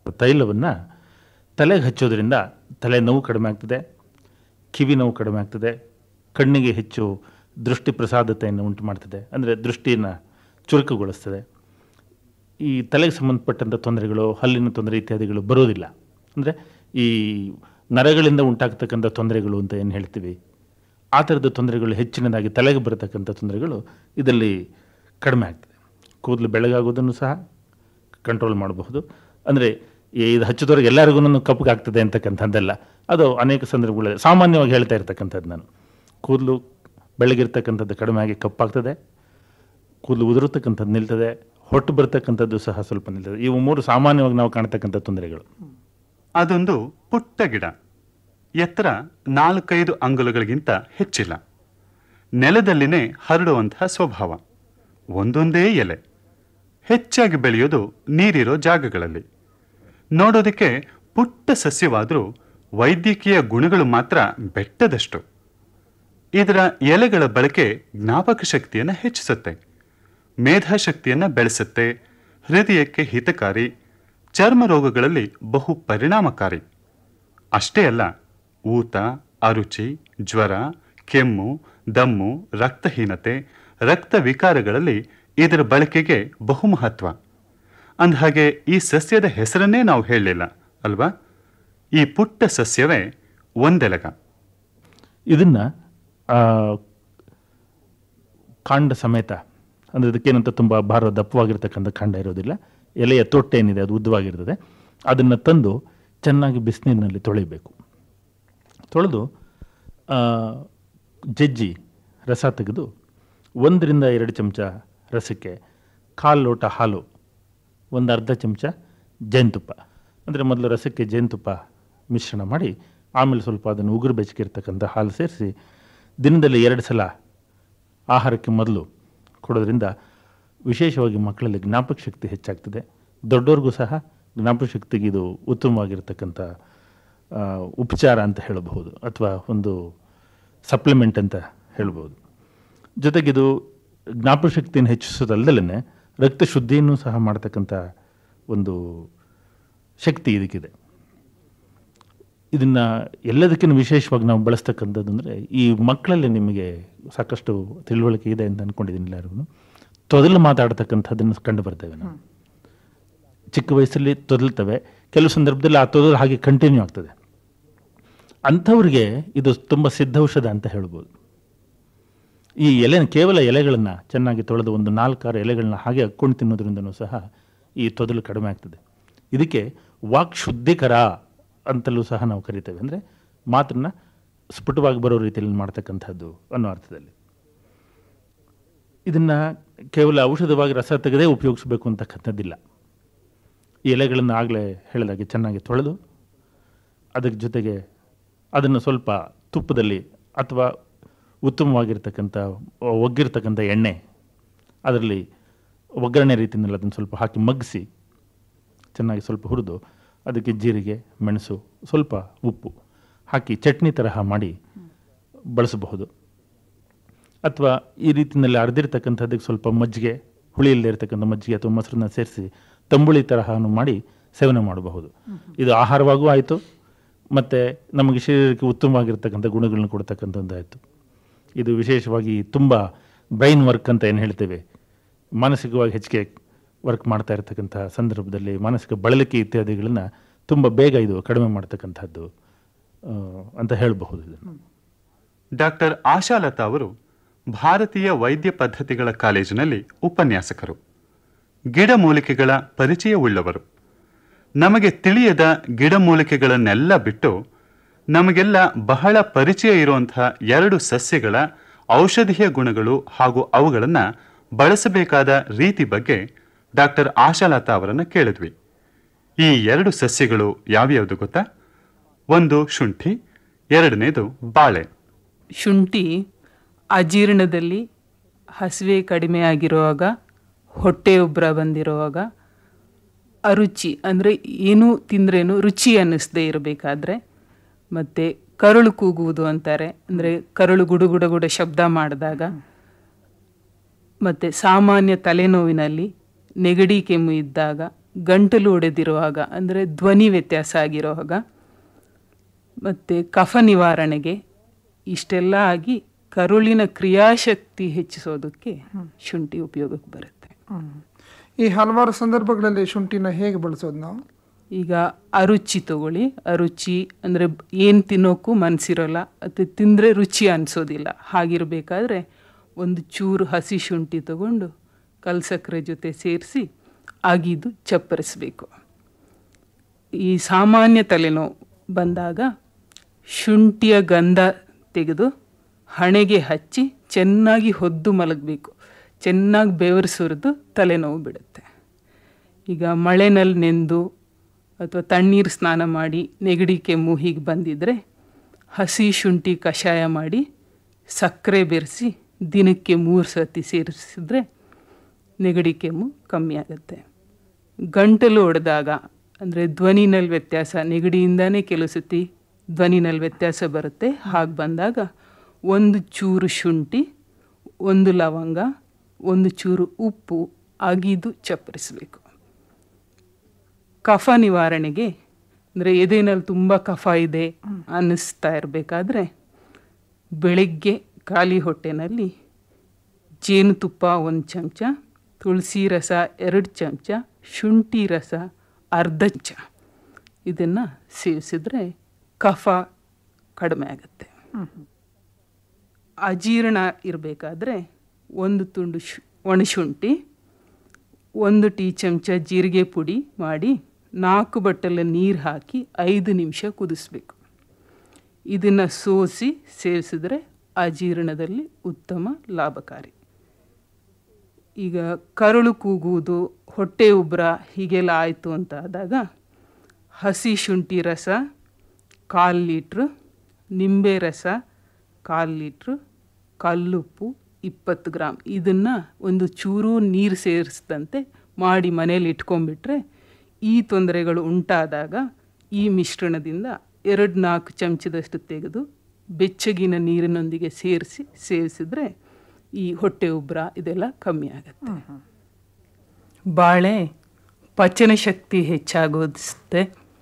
ತೈಲವನ್ನು ತಲೆಗೆ ಹಚ್ಚೋದ್ರಿಂದ ತಲೆ ನೋವು ಕಡಿಮೆ ಆಗ್ತದೆ ಕಿವಿ ನೋವು ಕಡಿಮೆ ಆಗ್ತದೆ ಕಣ್ಣಿಗೆ ಹೆಚ್ಚು ದೃಷ್ಟಿ ಪ್ರಸಾದತೆಯನ್ನು ಉಂಟು ಮಾಡ್ತದೆ ಅಂದರೆ ದೃಷ್ಟಿಯನ್ನು ಚುರುಕುಗೊಳಿಸ್ತದೆ ಈ ತಲೆಗೆ ಸಂಬಂಧಪಟ್ಟಂಥ ತೊಂದರೆಗಳು ಹಲ್ಲಿನ ತೊಂದರೆ ಇತ್ಯಾದಿಗಳು ಬರೋದಿಲ್ಲ ಅಂದರೆ ಈ ನರಗಳಿಂದ ಉಂಟಾಗ್ತಕ್ಕಂಥ ತೊಂದರೆಗಳು ಅಂತ ಏನು ಹೇಳ್ತೀವಿ ಆ ಥರದ ತೊಂದರೆಗಳು ಹೆಚ್ಚಿನದಾಗಿ ತಲೆಗೆ ಬರತಕ್ಕಂಥ ತೊಂದರೆಗಳು ಇದರಲ್ಲಿ ಕಡಿಮೆ ಆಗ್ತದೆ ಕೂದಲು ಬೆಳಗಾಗೋದನ್ನು ಸಹ ಕಂಟ್ರೋಲ್ ಮಾಡಬಹುದು ಅಂದರೆ ಇದು ಹಚ್ಚಿದವ್ರಿಗೆ ಎಲ್ಲರಿಗೂ ಕಪ್ಪಗಾಗ್ತದೆ ಅಂತಕ್ಕಂಥದ್ದಲ್ಲ ಅದು ಅನೇಕ ಸಂದರ್ಭಗಳಲ್ಲಿ ಸಾಮಾನ್ಯವಾಗಿ ಹೇಳ್ತಾ ಇರ್ತಕ್ಕಂಥದ್ದು ನಾನು ಕೂದಲು ಬೆಳಗಿರ್ತಕ್ಕಂಥದ್ದು ಕಡಿಮೆ ಆಗಿ ಕಪ್ಪಾಗ್ತದೆ ಕೂದಲು ಉದುರತಕ್ಕಂಥದ್ದು ನಿಲ್ತದೆ ಹೊಟ್ಟು ಬರ್ತಕ್ಕಂಥದ್ದು ಸಹ ಸ್ವಲ್ಪ ನಿಲ್ತದೆ ಇವು ಮೂರು ಸಾಮಾನ್ಯವಾಗಿ ನಾವು ಕಾಣ್ತಕ್ಕಂಥ ತೊಂದರೆಗಳು ಅದೊಂದು ಪುಟ್ಟ ಗಿಡ ಎತ್ತರ ನಾಲ್ಕೈದು ಅಂಗುಲಗಳಿಗಿಂತ ಹೆಚ್ಚಿಲ್ಲ ನೆಲದಲ್ಲಿನೇ ಹರಡುವಂತಹ ಸ್ವಭಾವ ಒಂದೊಂದೇ ಎಲೆ ಹೆಚ್ಚಾಗಿ ಬೆಳೆಯೋದು ನೀರಿರೋ ಜಾಗಗಳಲ್ಲಿ ನೋಡೋದಕ್ಕೆ ಪುಟ್ಟ ಸಸ್ಯವಾದರೂ ವೈದ್ಯಕೀಯ ಗುಣಗಳು ಮಾತ್ರ ಬೆಟ್ಟದಷ್ಟು ಇದರ ಎಲೆಗಳ ಬಳಕೆ ಜ್ಞಾಪಕ ಶಕ್ತಿಯನ್ನು ಹೆಚ್ಚಿಸುತ್ತೆ ಮೇಧಾಶಕ್ತಿಯನ್ನು ಬೆಳೆಸುತ್ತೆ ಹೃದಯಕ್ಕೆ ಹಿತಕಾರಿ ಚರ್ಮ ರೋಗಗಳಲ್ಲಿ ಬಹು ಪರಿಣಾಮಕಾರಿ ಅಷ್ಟೇ ಅಲ್ಲ ಊತ ಅರುಚಿ ಜ್ವರ ಕೆಮ್ಮು ದಮ್ಮು ರಕ್ತಹೀನತೆ ರಕ್ತ ವಿಕಾರಗಳಲ್ಲಿ ಇದರ ಬಳಕೆಗೆ ಬಹು ಮಹತ್ವ ಅಂದಹಾಗೆ ಈ ಸಸ್ಯದ ಹೆಸರನ್ನೇ ನಾವು ಹೇಳಲಿಲ್ಲ ಅಲ್ವಾ ಈ ಪುಟ್ಟ ಸಸ್ಯವೇ ಒಂದೆಲಗ ಇದನ್ನು ಕಾಂಡ ಸಮೇತ ಅಂದರೆ ಇದಕ್ಕೇನಂತ ತುಂಬ ಭಾರ ದಪ್ಪವಾಗಿರ್ತಕ್ಕಂಥ ಕಾಂಡ ಇರೋದಿಲ್ಲ ಎಲೆಯ ತೊಟ್ಟೆ ಏನಿದೆ ಅದು ಉದ್ದವಾಗಿರ್ತದೆ ಅದನ್ನು ತಂದು ಚೆನ್ನಾಗಿ ಬಿಸಿನೀರಿನಲ್ಲಿ ತೊಳಿಬೇಕು ತೊಳೆದು ಆ, ಜಜ್ಜಿ ರಸ ತೆಗೆದು ಒಂದರಿಂದ ಎರಡು ಚಮಚ ರಸಕ್ಕೆ ಕಾಲು ಲೋಟ ಹಾಲು ಒಂದು ಅರ್ಧ ಚಮಚ ಜೇನುತುಪ್ಪ ಅಂದರೆ ಮೊದಲು ರಸಕ್ಕೆ ಜೇನುತುಪ್ಪ ಮಿಶ್ರಣ ಮಾಡಿ ಆಮೇಲೆ ಸ್ವಲ್ಪ ಅದನ್ನು ಉಗುರು ಬೆಚ್ಚಗಿರ್ತಕ್ಕಂಥ ಹಾಲು ಸೇರಿಸಿ ದಿನದಲ್ಲಿ ಎರಡು ಸಲ ಆಹಾರಕ್ಕೆ ಮೊದಲು ಕೊಡೋದ್ರಿಂದ ವಿಶೇಷವಾಗಿ ಮಕ್ಕಳಲ್ಲಿ ಜ್ಞಾಪಕ ಶಕ್ತಿ ಹೆಚ್ಚಾಗ್ತದೆ ದೊಡ್ಡವ್ರಿಗೂ ಸಹ ಜ್ಞಾಪಕ ಶಕ್ತಿಗೆ ಇದು ಉತ್ತಮವಾಗಿರ್ತಕ್ಕಂಥ ಆ, ಉಪಚಾರ ಅಂತ ಹೇಳಬಹುದು ಅಥವಾ ಒಂದು ಸಪ್ಲಿಮೆಂಟ್ ಅಂತ ಹೇಳ್ಬೋದು ಜೊತೆಗಿದು ಜ್ಞಾಪಕ ಶಕ್ತಿಯನ್ನು ಹೆಚ್ಚಿಸೋದಲ್ಲದಲ್ಲೇ ರಕ್ತ ಶುದ್ಧಿಯನ್ನು ಸಹ ಮಾಡ್ತಕ್ಕಂಥ ಒಂದು ಶಕ್ತಿ ಇದಕ್ಕಿದೆ ಇದನ್ನು ಎಲ್ಲದಕ್ಕಿಂತ ವಿಶೇಷವಾಗಿ ನಾವು ಬಳಸ್ತಕ್ಕಂಥದ್ದು ಅಂದರೆ ಈ ಮಕ್ಕಳಲ್ಲಿ ನಿಮಗೆ ಸಾಕಷ್ಟು ತಿಳುವಳಿಕೆ ಇದೆ ಅಂತ ಅಂದ್ಕೊಂಡಿದ್ದೀನಿ ಎಲ್ಲರಿಗೂ ತೊದಲು ಮಾತಾಡ್ತಕ್ಕಂಥದ್ದನ್ನು ಕಂಡು ಬರ್ತೇವೆ ನಾವು ಚಿಕ್ಕ ವಯಸ್ಸಲ್ಲಿ ತೊದಲ್ತವೆ ಕೆಲವು ಸಂದರ್ಭದಲ್ಲಿ ಆ ತೊದಲು ಹಾಗೆ ಕಂಟಿನ್ಯೂ ಆಗ್ತದೆ ಅಂಥವ್ರಿಗೆ ಇದು ತುಂಬ ಸಿದ್ಧೌಷಧ ಅಂತ ಹೇಳ್ಬೋದು ಈ ಎಲೆ ಕೇವಲ ಎಲೆಗಳನ್ನು ಚೆನ್ನಾಗಿ ತೊಳೆದು ಒಂದು ನಾಲ್ಕಾರು ಎಲೆಗಳನ್ನ ಹಾಗೆ ಹಾಕ್ಕೊಂಡು ತಿನ್ನೋದ್ರಿಂದನೂ ಸಹ ಈ ತೊದಲು ಕಡಿಮೆ ಆಗ್ತದೆ ಇದಕ್ಕೆ ವಾಕ್ ಶುದ್ಧೀಕರ ಅಂತಲೂ ಸಹ ನಾವು ಕರಿತೇವೆ ಅಂದರೆ ಮಾತನ್ನ ಸ್ಫುಟವಾಗಿ ಬರೋ ರೀತಿಯಲ್ಲಿ ಮಾಡ್ತಕ್ಕಂಥದ್ದು ಅನ್ನೋ ಅರ್ಥದಲ್ಲಿ ಇದನ್ನು ಕೇವಲ ಔಷಧವಾಗಿ ರಸ ತೆಗೆದೇ ಉಪಯೋಗಿಸಬೇಕು ಅಂತಕ್ಕಂಥದ್ದಿಲ್ಲ ಈ ಎಲೆಗಳನ್ನು ಆಗಲೇ ಹೇಳಿದಾಗೆ ಚೆನ್ನಾಗಿ ತೊಳೆದು ಅದಕ್ಕೆ ಜೊತೆಗೆ ಅದನ್ನು ಸ್ವಲ್ಪ ತುಪ್ಪದಲ್ಲಿ ಅಥವಾ ಉತ್ತಮವಾಗಿರ್ತಕ್ಕಂಥ ಒಗ್ಗಿರ್ತಕ್ಕಂಥ ಎಣ್ಣೆ ಅದರಲ್ಲಿ ಒಗ್ಗರಣೆ ರೀತಿಯಲ್ಲಿ ಅದನ್ನು ಸ್ವಲ್ಪ ಹಾಕಿ ಮಗ್ಗಿಸಿ ಚೆನ್ನಾಗಿ ಸ್ವಲ್ಪ ಹುರಿದು ಅದಕ್ಕೆ ಜೀರಿಗೆ ಮೆಣಸು ಸ್ವಲ್ಪ ಉಪ್ಪು ಹಾಕಿ ಚಟ್ನಿ ತರಹ ಮಾಡಿ ಬಳಸಬಹುದು ಅಥವಾ ಈ ರೀತಿಯಲ್ಲಿ ಅರ್ದಿರ್ತಕ್ಕಂಥದ್ದಕ್ಕೆ ಸ್ವಲ್ಪ ಮಜ್ಜಿಗೆ ಹುಳಿ ಇಲ್ಲದೆ ಇರತಕ್ಕಂಥ ಮಜ್ಜಿಗೆ ಅಥವಾ ಮೊಸರನ್ನ ಸೇರಿಸಿ ತಂಬುಳಿ ತರಹನು ಮಾಡಿ ಸೇವನೆ ಮಾಡಬಹುದು ಇದು ಆಹಾರವಾಗೂ ಆಯಿತು ಮತ್ತು ನಮಗೆ ಶರೀರಕ್ಕೆ ಉತ್ತಮವಾಗಿರ್ತಕ್ಕಂಥ ಗುಣಗಳನ್ನ ಕೊಡ್ತಕ್ಕಂಥದ್ದಾಯಿತು ಇದು ವಿಶೇಷವಾಗಿ ತುಂಬ ಬ್ರೈನ್ ವರ್ಕ್ ಅಂತ ಏನು ಹೇಳ್ತೇವೆ ಮಾನಸಿಕವಾಗಿ ಹೆಚ್ಚಿಗೆ ವರ್ಕ್ ಮಾಡ್ತಾ ಇರತಕ್ಕಂಥ ಸಂದರ್ಭದಲ್ಲಿ ಮಾನಸಿಕ ಬಳಲಿಕೆ ಇತ್ಯಾದಿಗಳನ್ನು ತುಂಬ ಬೇಗ ಇದು ಕಡಿಮೆ ಮಾಡ್ತಕ್ಕಂಥದ್ದು ಆ, ಅಂತ ಹೇಳಬಹುದು ಇದನ್ನು ಡಾಕ್ಟರ್ ಆಶಾಲತಾ ಅವರು ಭಾರತೀಯ ವೈದ್ಯ ಪದ್ಧತಿಗಳ ಕಾಲೇಜಿನಲ್ಲಿ ಉಪನ್ಯಾಸಕರು ಗಿಡಮೂಲಿಕೆಗಳ ಪರಿಚಯವುಳ್ಳವರು ನಮಗೆ ತಿಳಿಯದ ಗಿಡಮೂಲಿಕೆಗಳನ್ನೆಲ್ಲ ಬಿಟ್ಟು ನಮಗೆಲ್ಲ ಬಹಳ ಪರಿಚಯ ಇರುವಂತಹ ಎರಡು ಸಸ್ಯಗಳ ಔಷಧೀಯ ಗುಣಗಳು ಹಾಗೂ ಅವುಗಳನ್ನು ಬಳಸಬೇಕಾದ ರೀತಿ ಬಗ್ಗೆ ಡಾಕ್ಟರ್ ಆಶಾಲತಾ ಅವರನ್ನು ಕೇಳಿದ್ವಿ ಈ ಎರಡು ಸಸ್ಯಗಳು ಯಾವ್ಯಾವುದು ಗೊತ್ತಾ ಒಂದು ಶುಂಠಿ ಎರಡನೇದು ಬಾಳೆ ಶುಂಠಿ ಅಜೀರ್ಣದಲ್ಲಿ ಹಸಿವೆ ಕಡಿಮೆ ಆಗಿರುವಾಗ ಹೊಟ್ಟೆ ಉಬ್ಬರ ಬಂದಿರುವಾಗ ಅರುಚಿ ಅಂದರೆ ಏನೂ ತಿಂದ್ರೇನು ರುಚಿ ಅನ್ನಿಸದೇ ಇರಬೇಕಾದ್ರೆ ಮತ್ತು ಕರುಳು ಕೂಗುವುದು ಅಂತಾರೆ ಅಂದರೆ ಕರುಳು ಗುಡುಗುಡ ಗುಡ ಶಬ್ದ ಮಾಡಿದಾಗ ಮತ್ತು ಸಾಮಾನ್ಯ ತಲೆನೋವಿನಲ್ಲಿ ನೆಗಡಿ ಕೆಮ್ಮು ಇದ್ದಾಗ ಗಂಟಲು ಒಡೆದಿರುವಾಗ ಅಂದರೆ ಧ್ವನಿ ವ್ಯತ್ಯಾಸ ಆಗಿರುವಾಗ ಮತ್ತು ಕಫ ನಿವಾರಣೆಗೆ ಇಷ್ಟೆಲ್ಲ ಆಗಿ ಕರುಳಿನ ಕ್ರಿಯಾಶಕ್ತಿ ಹೆಚ್ಚಿಸೋದಕ್ಕೆ ಶುಂಠಿ ಉಪಯೋಗಕ್ಕೆ ಬರುತ್ತೆ ಹ್ಮ್. ಈ ಹಲವಾರು ಸಂದರ್ಭಗಳಲ್ಲಿ ಶುಂಠಿನ ಹೇಗೆ ಬಳಸೋದು ನಾವು ಈಗ ಅರುಚಿ ತಗೊಳ್ಳಿ ಅರುಚಿ ಅಂದರೆ ಏನು ತಿನ್ನೋಕ್ಕೂ ಮನಸ್ಸಿರೋಲ್ಲ ಅಥವಾ ತಿಂದರೆ ರುಚಿ ಅನಿಸೋದಿಲ್ಲ ಹಾಗಿರಬೇಕಾದ್ರೆ ಒಂದು ಚೂರು ಹಸಿ ಶುಂಠಿ ತಗೊಂಡು ಕಲ್ಸಕ್ಕರೆ ಜೊತೆ ಸೇರಿಸಿ ಅಗಿದು ಚಪ್ಪರಿಸಬೇಕು ಈ ಸಾಮಾನ್ಯ ತಲೆನೋವು ಬಂದಾಗ ಶುಂಠಿಯ ಗಂಧ ತೆಗೆದು ಹಣೆಗೆ ಹಚ್ಚಿ ಚೆನ್ನಾಗಿ ಹೊದ್ದು ಮಲಗಬೇಕು ಚೆನ್ನಾಗಿ ಬೆವರು ಸುರಿದು ತಲೆನೋವು ಬಿಡುತ್ತೆ ಈಗ ಮಳೆನಲ್ಲಿ ನೆಂದು ಅಥವಾ ತಣ್ಣೀರು ಸ್ನಾನ ಮಾಡಿ ನೆಗಡಿ ಕೆಮ್ಮು ಹೀಗೆ ಬಂದಿದ್ದರೆ ಹಸಿ ಶುಂಠಿ ಕಷಾಯ ಮಾಡಿ ಸಕ್ಕರೆ ಬೆರೆಸಿ ದಿನಕ್ಕೆ ಮೂರು ಸತಿ ಸೇರಿಸಿದ್ರೆ ನೆಗಡಿ ಕೆಮ್ಮು ಕಮ್ಮಿ ಆಗುತ್ತೆ ಗಂಟಲು ಒಡೆದಾಗ ಅಂದರೆ ಧ್ವನಿನಲ್ಲಿ ವ್ಯತ್ಯಾಸ ನೆಗಡಿಯಿಂದನೇ ಕೆಲವು ಸತಿ ಧ್ವನಿನಲ್ಲಿ ವ್ಯತ್ಯಾಸ ಬರುತ್ತೆ ಹಾಗೆ ಬಂದಾಗ ಒಂದು ಚೂರು ಶುಂಠಿ ಒಂದು ಲವಂಗ ಒಂದು ಚೂರು ಉಪ್ಪು ಅಗಿದು ಚಪ್ಪರಿಸಬೇಕು ಕಫ ನಿವಾರಣೆಗೆ ಅಂದರೆ ಎದೆನಲ್ಲಿ ತುಂಬ ಕಫ ಇದೆ ಅನ್ನಿಸ್ತಾ ಇರಬೇಕಾದ್ರೆ ಬೆಳಗ್ಗೆ ಖಾಲಿ ಹೊಟ್ಟೆನಲ್ಲಿ ಜೇನುತುಪ್ಪ ಒಂದು ಚಮಚ ತುಳಸಿ ರಸ ಎರಡು ಚಮಚ ಶುಂಠಿ ರಸ ಅರ್ಧ ಚಮಚ ಇದನ್ನು ಸೇವಿಸಿದ್ರೆ ಕಫ ಕಡಿಮೆ ಆಗುತ್ತೆ ಅಜೀರ್ಣ ಇರಬೇಕಾದ್ರೆ ಒಂದು ತುಂಡು ಶು ಒಣಶುಂಠಿ ಒಂದು ಟೀ ಚಮಚ ಜೀರಿಗೆ ಪುಡಿ ಮಾಡಿ ನಾಲ್ಕು ಬಟ್ಟಲ ನೀರು ಹಾಕಿ ಐದು ನಿಮಿಷ ಕುದಿಸ್ಬೇಕು ಇದನ್ನು ಸೋಸಿ ಸೇವಿಸಿದ್ರೆ ಅಜೀರ್ಣದಲ್ಲಿ ಉತ್ತಮ ಲಾಭಕಾರಿ ಈಗ ಕರುಳು ಕೂಗುವುದು ಹೊಟ್ಟೆ ಉಬ್ಬರ ಹೀಗೆಲ್ಲ ಆಯಿತು ಅಂತ ಆದಾಗ ಹಸಿ ಶುಂಠಿ ರಸ ಕಾಲು ಲೀಟ್ರು ನಿಂಬೆ ರಸ ಕಾಲು ಲೀಟ್ರು ಕಲ್ಲುಪ್ಪು ಇಪ್ಪತ್ತು ಗ್ರಾಮ್ ಇದನ್ನು ಒಂದು ಚೂರು ನೀರು ಸೇರಿಸಿದಂತೆ ಮಾಡಿ ಮನೇಲಿ ಇಟ್ಕೊಂಡ್ಬಿಟ್ರೆ ಈ ತೊಂದರೆಗಳು ಉಂಟಾದಾಗ ಈ ಮಿಶ್ರಣದಿಂದ ಎರಡು ನಾಲ್ಕು ಚಮಚದಷ್ಟು ತೆಗೆದು ಬೆಚ್ಚಗಿನ ನೀರಿನೊಂದಿಗೆ ಸೇರಿಸಿ ಸೇವಿಸಿದ್ರೆ ಈ ಹೊಟ್ಟೆ ಉಬ್ಬರ ಇದೆಲ್ಲ ಕಮ್ಮಿ ಆಗುತ್ತೆ ಬಾಳೆ ಪಚನ ಶಕ್ತಿ ಹೆಚ್ಚಾಗೋದಿಸುತ್ತೆ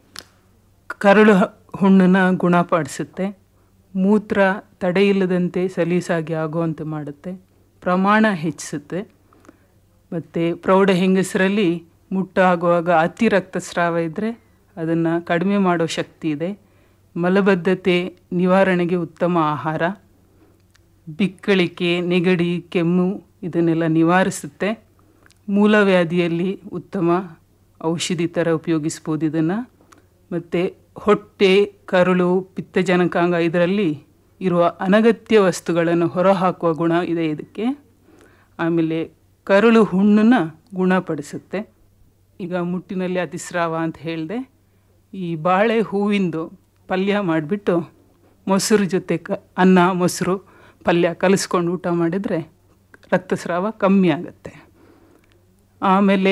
ಕರಳು ಹ- ಹುಣ್ಣನ್ನ ಗುಣಪಡಿಸುತ್ತೆ ಮೂತ್ರ ತಡೆಯಿಲ್ಲದಂತೆ ಸಲೀಸಾಗಿ ಆಗುವಂತೆ ಮಾಡುತ್ತೆ ಪ್ರಮಾಣ ಹೆಚ್ಚಿಸುತ್ತೆ ಮತ್ತು ಪ್ರೌಢ ಹೆಂಗಸರಲ್ಲಿ ಮುಟ್ಟ ಆಗುವಾಗ ಅತಿ ರಕ್ತಸ್ರಾವ ಇದ್ದರೆ ಅದನ್ನು ಕಡಿಮೆ ಮಾಡೋ ಶಕ್ತಿ ಇದೆ ಮಲಬದ್ಧತೆ ನಿವಾರಣೆಗೆ ಉತ್ತಮ ಆಹಾರ ಬಿಕ್ಕಳಿಕೆ ನೆಗಡಿ ಕೆಮ್ಮು ಇದನ್ನೆಲ್ಲ ನಿವಾರಿಸುತ್ತೆ ಮೂಲವ್ಯಾಧಿಯಲ್ಲಿ ಉತ್ತಮ ಔಷಧಿ ಥರ ಉಪಯೋಗಿಸ್ಬೋದು ಇದನ್ನು ಮತ್ತು ಹೊಟ್ಟೆ ಕರುಳು ಪಿತ್ತಜನಕಾಂಗ ಇದರಲ್ಲಿ ಇರುವ ಅನಗತ್ಯ ವಸ್ತುಗಳನ್ನು ಹೊರಹಾಕುವ ಗುಣ ಇದೆ ಇದಕ್ಕೆ ಆಮೇಲೆ ಕರುಳು ಹುಣ್ಣನ್ನು ಗುಣಪಡಿಸುತ್ತೆ ಈಗ ಮುಟ್ಟಿನಲ್ಲಿ ಅತಿಸ್ರಾವ ಅಂತ ಹೇಳಿದೆ ಈ ಬಾಳೆ ಹೂವಿಂದು ಪಲ್ಯ ಮಾಡಿಬಿಟ್ಟು ಮೊಸರು ಜೊತೆ ಕ ಅನ್ನ ಮೊಸರು ಪಲ್ಯ ಕಲಿಸ್ಕೊಂಡು ಊಟ ಮಾಡಿದರೆ ರಕ್ತಸ್ರಾವ ಕಮ್ಮಿ ಆಗುತ್ತೆ ಆಮೇಲೆ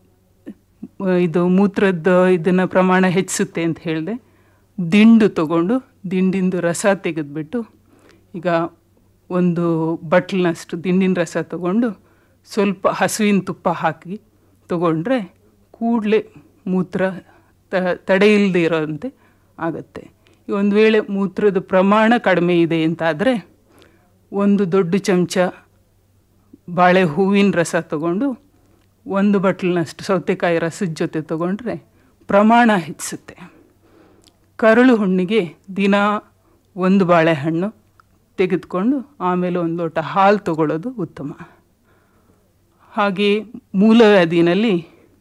ಆ, ಇದು ಮೂತ್ರದ ಇದನ್ನು ಪ್ರಮಾಣ ಹೆಚ್ಚಿಸುತ್ತೆ ಅಂತ ಹೇಳಿದೆ ದಿಂಡು ತಗೊಂಡು ದಿಂಡಿಂದು ರಸ ತೆಗೆದುಬಿಟ್ಟು ಈಗ ಒಂದು ಬಟ್ಲಿನಷ್ಟು ದಿಂಡಿನ ರಸ ತಗೊಂಡು ಸ್ವಲ್ಪ ಹಸುವಿನ ತುಪ್ಪ ಹಾಕಿ ತಗೊಂಡ್ರೆ ಕೂಡಲೇ ಮೂತ್ರ ತ ತಡೆಯಿಲ್ಲದೆ ಇರೋಂತೆ ಆಗುತ್ತೆ ಈಗ ಒಂದು ವೇಳೆ ಮೂತ್ರದ ಪ್ರಮಾಣ ಕಡಿಮೆ ಇದೆ ಅಂತಾದರೆ ಒಂದು ದೊಡ್ಡ ಚಮಚ ಬಾಳೆ ಹೂವಿನ ರಸ ತಗೊಂಡು ಒಂದು ಬಟ್ಲಿನಷ್ಟು ಸೌತೆಕಾಯಿ ರಸದ ಜೊತೆ ತಗೊಂಡ್ರೆ ಪ್ರಮಾಣ ಹೆಚ್ಚಿಸುತ್ತೆ ಕರುಳು ಹುಣ್ಣಿಗೆ ದಿನ ಒಂದು ಬಾಳೆಹಣ್ಣು ತೆಗೆದುಕೊಂಡು ಆಮೇಲೆ ಒಂದು ಲೋಟ ಹಾಲು ತಗೊಳ್ಳೋದು ಉತ್ತಮ ಹಾಗೆ ಮೂಲವ್ಯಾಧಿನಲ್ಲಿ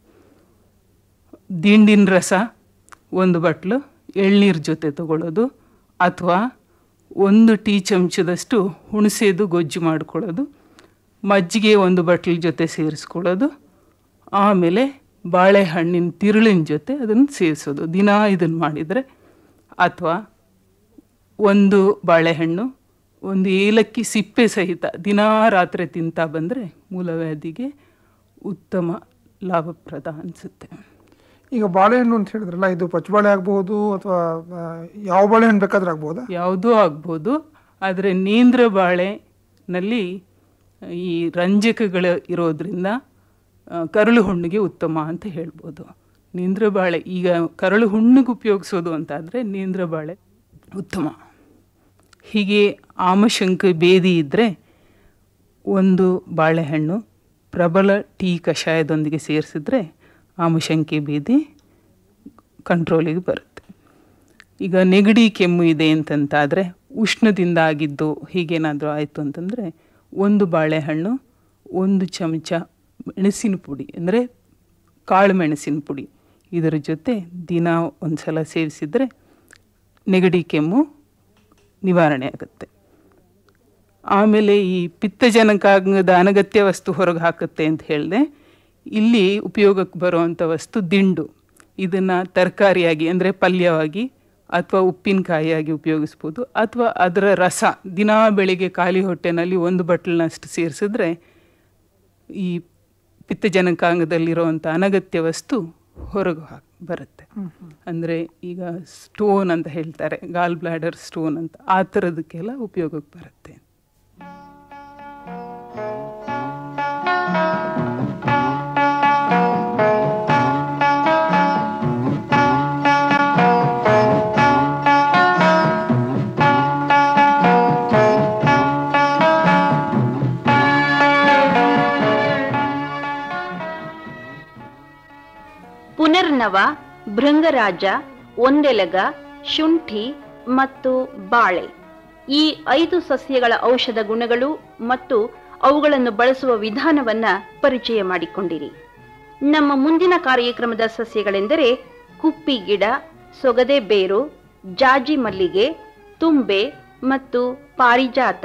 ದಿಂಡಿನ ರಸ ಒಂದು ಬಟ್ಲು ಎಳ್ನೀರು ಜೊತೆ ತಗೊಳ್ಳೋದು ಅಥವಾ ಒಂದು ಟೀ ಚಮಚದಷ್ಟು ಹುಣಸೆದು ಗೊಜ್ಜು ಮಾಡ್ಕೊಳ್ಳೋದು ಮಜ್ಜಿಗೆ ಒಂದು ಬಟ್ಲ ಜೊತೆ ಸೇರಿಸ್ಕೊಳ್ಳೋದು ಆಮೇಲೆ ಬಾಳೆಹಣ್ಣಿನ ತಿರುಳಿನ ಜೊತೆ ಅದನ್ನು ಸೇರಿಸೋದು ದಿನ ಇದನ್ನು ಮಾಡಿದರೆ ಅಥವಾ ಒಂದು ಬಾಳೆಹಣ್ಣು ಒಂದು ಏಲಕ್ಕಿ ಸಿಪ್ಪೆ ಸಹಿತ ದಿನಾ ರಾತ್ರಿ ತಿಂತಾ ಬಂದರೆ ಮೂಲವ್ಯಾಧಿಗೆ ಉತ್ತಮ ಲಾಭಪ್ರದ ಅನಿಸುತ್ತೆ ಈಗ ಬಾಳೆಹಣ್ಣು ಅಂತ ಹೇಳಿದ್ರಲ್ಲ ಇದು ಪಚ್ಚಬಾಳೆ ಆಗಬಹುದು ಅಥವಾ ಆ, ಯಾವ ಬಾಳೆಹಣ್ಣು ಬೇಕಾದ್ರೂ ಆಗ್ಬೋದಾ ಯಾವುದೂ ಆಗ್ಬೋದು ಆದರೆ ನೇಂದ್ರ ಬಾಳೆನಲ್ಲಿ ಈ ರಂಜಕಗಳು ಇರೋದ್ರಿಂದ ಆ, ಕರಳು ಹುಣ್ಣಿಗೆ ಉತ್ತಮ ಅಂತ ಹೇಳ್ಬೋದು ನೇಂದ್ರ ಬಾಳೆ ಈಗ ಕರಳು ಹುಣ್ಣಿಗೆ ಉಪಯೋಗಿಸೋದು ಅಂತಾದರೆ ನೇಂದ್ರ ಬಾಳೆ ಉತ್ತಮ ಹೀಗೆ ಆಮಶಂಕ ಬೇದಿ ಇದ್ದರೆ ಒಂದು ಬಾಳೆಹಣ್ಣು ಪ್ರಬಲ ಟೀ ಕಷಾಯದೊಂದಿಗೆ ಸೇರಿಸಿದ್ರೆ ಆಮಶಂಕೆ ಬೇದಿ ಕಂಟ್ರೋಲಿಗೆ ಬರುತ್ತೆ ಈಗ ನೆಗಡಿ ಕೆಮ್ಮು ಇದೆ ಅಂತಂತಾದರೆ ಉಷ್ಣದಿಂದ ಆಗಿದ್ದು ಹೀಗೇನಾದರೂ ಆಯಿತು ಅಂತಂದರೆ ಒಂದು ಬಾಳೆಹಣ್ಣು ಒಂದು ಚಮಚ ಮೆಣಸಿನ ಪುಡಿ ಅಂದರೆ ಕಾಳು ಮೆಣಸಿನ ಪುಡಿ ಇದರ ಜೊತೆ ದಿನ ಒಂದು ಸಲ ಸೇವಿಸಿದರೆ ನೆಗಡಿ ಕೆಮ್ಮು ನಿವಾರಣೆ ಆಗುತ್ತೆ ಆಮೇಲೆ ಈ ಪಿತ್ತಜನಕಾಂಗದ ಅನಗತ್ಯ ವಸ್ತು ಹೊರಗೆ ಹಾಕುತ್ತೆ ಅಂತ ಹೇಳಿದೆ ಇಲ್ಲಿ ಉಪಯೋಗಕ್ಕೆ ಬರುವಂಥ ವಸ್ತು ದಿಂಡು ಇದನ್ನು ತರಕಾರಿಯಾಗಿ ಅಂದರೆ ಪಲ್ಯವಾಗಿ ಅಥವಾ ಉಪ್ಪಿನಕಾಯಿಯಾಗಿ ಉಪಯೋಗಿಸ್ಬೋದು ಅಥವಾ ಅದರ ರಸ ದಿನಾ ಬೆಳಿಗ್ಗೆ ಖಾಲಿ ಹೊಟ್ಟೆನಲ್ಲಿ ಒಂದು ಬಟ್ಲನ್ನಷ್ಟು ಸೇರಿಸಿದ್ರೆ ಈ ಪಿತ್ತಜನಕಾಂಗದಲ್ಲಿರುವಂಥ ಅನಗತ್ಯ ವಸ್ತು ಹೊರಗೆ ಹಾಕ್ ಬರುತ್ತೆ ಅಂದರೆ ಈಗ ಸ್ಟೋನ್ ಅಂತ ಹೇಳ್ತಾರೆ ಗಾಲ್ ಬ್ಲಾಡರ್ ಸ್ಟೋನ್ ಅಂತ ಆ ಥರದಕ್ಕೆಲ್ಲ ಉಪಯೋಗಕ್ಕೆ ಬರುತ್ತೆ ಪುನರ್ನವ ಭೃಂಗರಾಜ ಒಂದೆಲಗ ಶುಂಠಿ ಮತ್ತು ಬಾಳೆ ಈ ಐದು ಸಸ್ಯಗಳ ಔಷಧ ಗುಣಗಳು ಮತ್ತು ಅವುಗಳನ್ನು ಬಳಸುವ ವಿಧಾನವನ್ನ ಪರಿಚಯ ಮಾಡಿಕೊಂಡಿರಿ ನಮ್ಮ ಮುಂದಿನ ಕಾರ್ಯಕ್ರಮದ ಸಸ್ಯಗಳೆಂದರೆ ಕುಪ್ಪಿ ಗಿಡ ಸೊಗದೆ ಬೇರು ಜಾಜಿ ಮಲ್ಲಿಗೆ ತುಂಬೆ ಮತ್ತು ಪಾರಿಜಾತ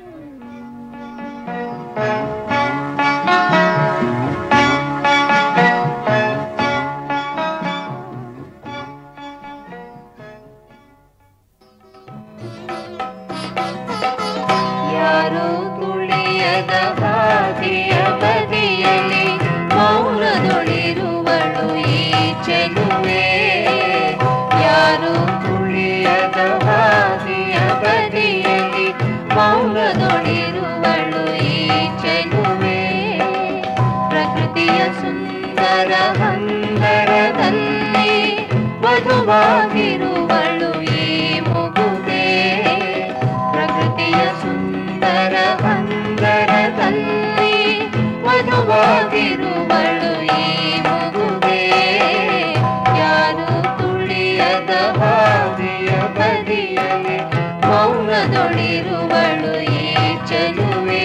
ಯಾರು ತುಳಿಯದ ಹಾದಿಯ ಬದಿಯಲ್ಲಿ ಮೌನದೊಳಿರುವಳು ಈ ಚೆಲುವೆ ಯಾರು ತುಳಿಯದ ಹಾದಿಯ ಬದಿಯಲ್ಲಿ ಮೌನದೊಳಿರುವಳು ಈ ಚೆಲುವೆ ಪ್ರಕೃತಿಯ ಸುಂದರ ಹಂದರದಲ್ಲಿ ವಧುವಾಗಿರುವಳು ಈ ಮುಗುದೆ ಪ್ರಕೃತಿಯ ಸುಂದರ ಹಂದರದಲ್ಲಿ ವಧುವಾಗಿರುವಳು ಈ ಮಗುವೆ ಯಾರು ತುಳಿಯದ ಹಾದಿಯ ಬದಿಯಲ್ಲಿ ಮೌನದೊಳಿರುವಳು ಈ ಚೆಲುವೆ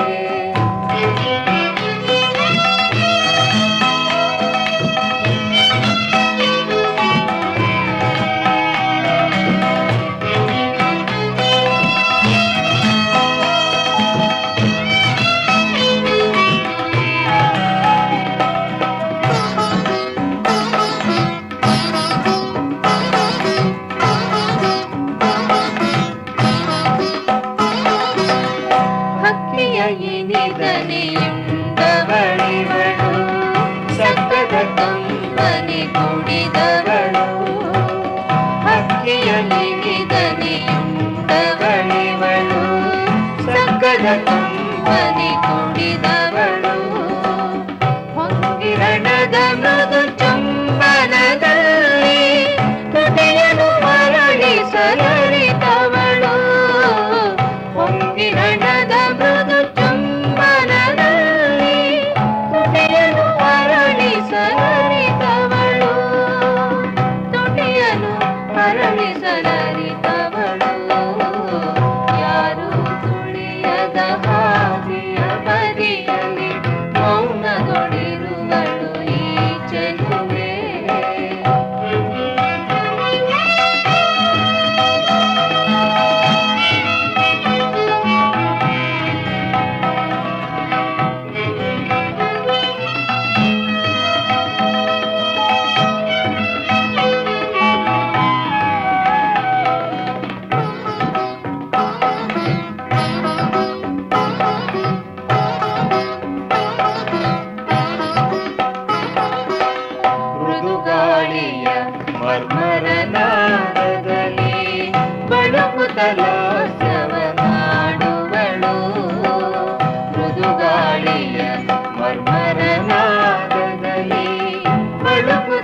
ಹಕ್ಕಿಯ ಇನಿದನೆಯುಂಡವಳಿವಳು ಸಕ್ಕದ ಕಂಬನಿ ಕುಡಿದವಳು ಹಕ್ಕಿಯ ಇನಿದನೆಯುಂಡವಳಿವಳು ಸಕ್ಕದ ಕಂಬನಿ ಕುಡಿದವಳು ಹೊಂಗಿರಣದ ಮೃದು ಚುಂಬನದಲ್ಲಿ ತುಟಿಯನ್ನು ಮರಳಿಸಲರಿತವಳು ಹೊಂಗಿರಣದ ಮೃದು ಚುಂಬನದಲ್ಲಿ ತುಟಿಯನ್ನು ಅರಳಿಸಲರಿತವಳು ತುಟಿಯನ್ನು ಅರಳಿಸಲರಿತವಳು ಯಾರು ತುಳಿಯದ ಹಾದಿಯ ಬದಿಯಲ್ಲಿ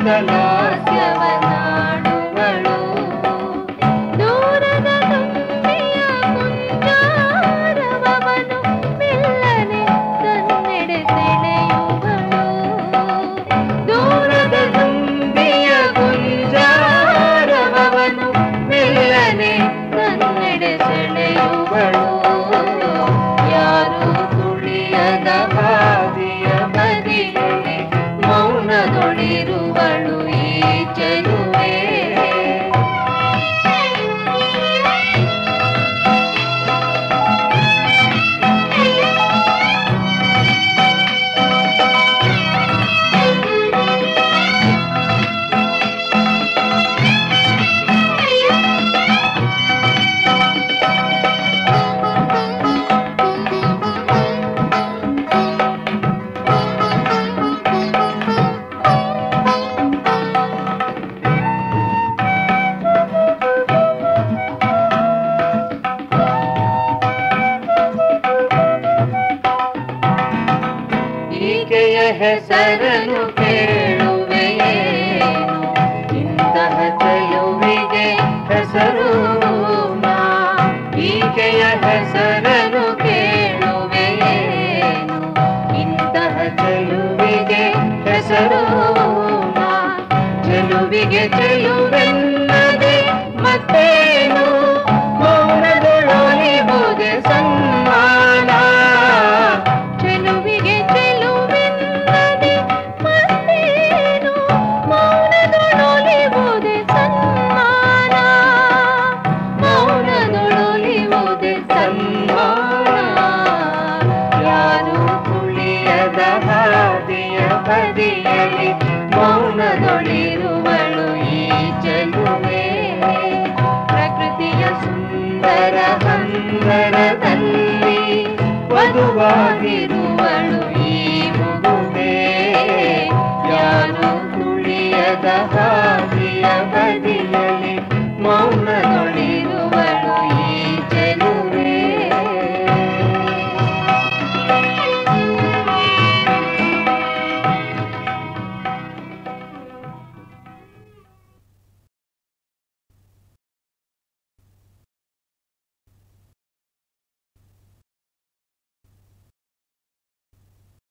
ಲಾಸ್ಯವನಾಡುವಳು ದೂರದ ತುಂಬಿಯ ಕುಂಜಾರವನು ಮೆಲ್ಲನೆ ತನ್ನೆಡೆ ಸೆಳೆಯುವಳು ದೂರದ ತುಂಬಿಯ ಕುಂಜಾರವನು ಮೆಲ್ಲನೆ ತನ್ನೆಡೆ ಸೆಳೆಯುವಳು ಯಾರು ತುಳಿಯದ ಹಾದಿಯ ಬದಿಯಲ್ಲಿ ಮೌನದೊಳಿರುವಳು ಈ ಚೆಲುವೆ ಈಕೆಯ ಹೆಸರನ್ನು ಕೇಳುವೆಯೇನು ಇಂತಹ ಚೆಲುವಿಗೆ ಹೆಸರು ನಾ ಈಕೆಯ ಹೆಸರನ್ನು ಕೇಳುವೆಯೇನು ಇಂತಹ ಚೆಲುವಿಗೆ ಹೆಸರು ನಾ ಚೆಲುವಿಗೆ ಚೆಲುವೆನ್ನದೆ ಮತ್ತೇನು ಮೌನದೊಳೊಲಿಬುದೆ ಸನ್ಮಾನ ಚೆಲುವಿಗೆ ಚೆಲುವೆನ್ನದೆ ಮತ್ತೇನು ಮೌನದೊಳೊಲಿಬುದೆ ಸನ್ಮಾನ ಮೌನದೊಳೊಲಿಬುದೆ ಸನ್ಮಾನ ಯಾರು ತುಳಿಯದ ಹಾದಿಯ ಬದಿಯಲ್ಲಿ ಮೌನದೊಳಿರುವಳು ಈ ಚೆಲುವೆ ಪ್ರಕೃತಿಯ ಸುಂದರ ಹಂದರದಲ್ಲಿ ವಧುವಾಗಿರು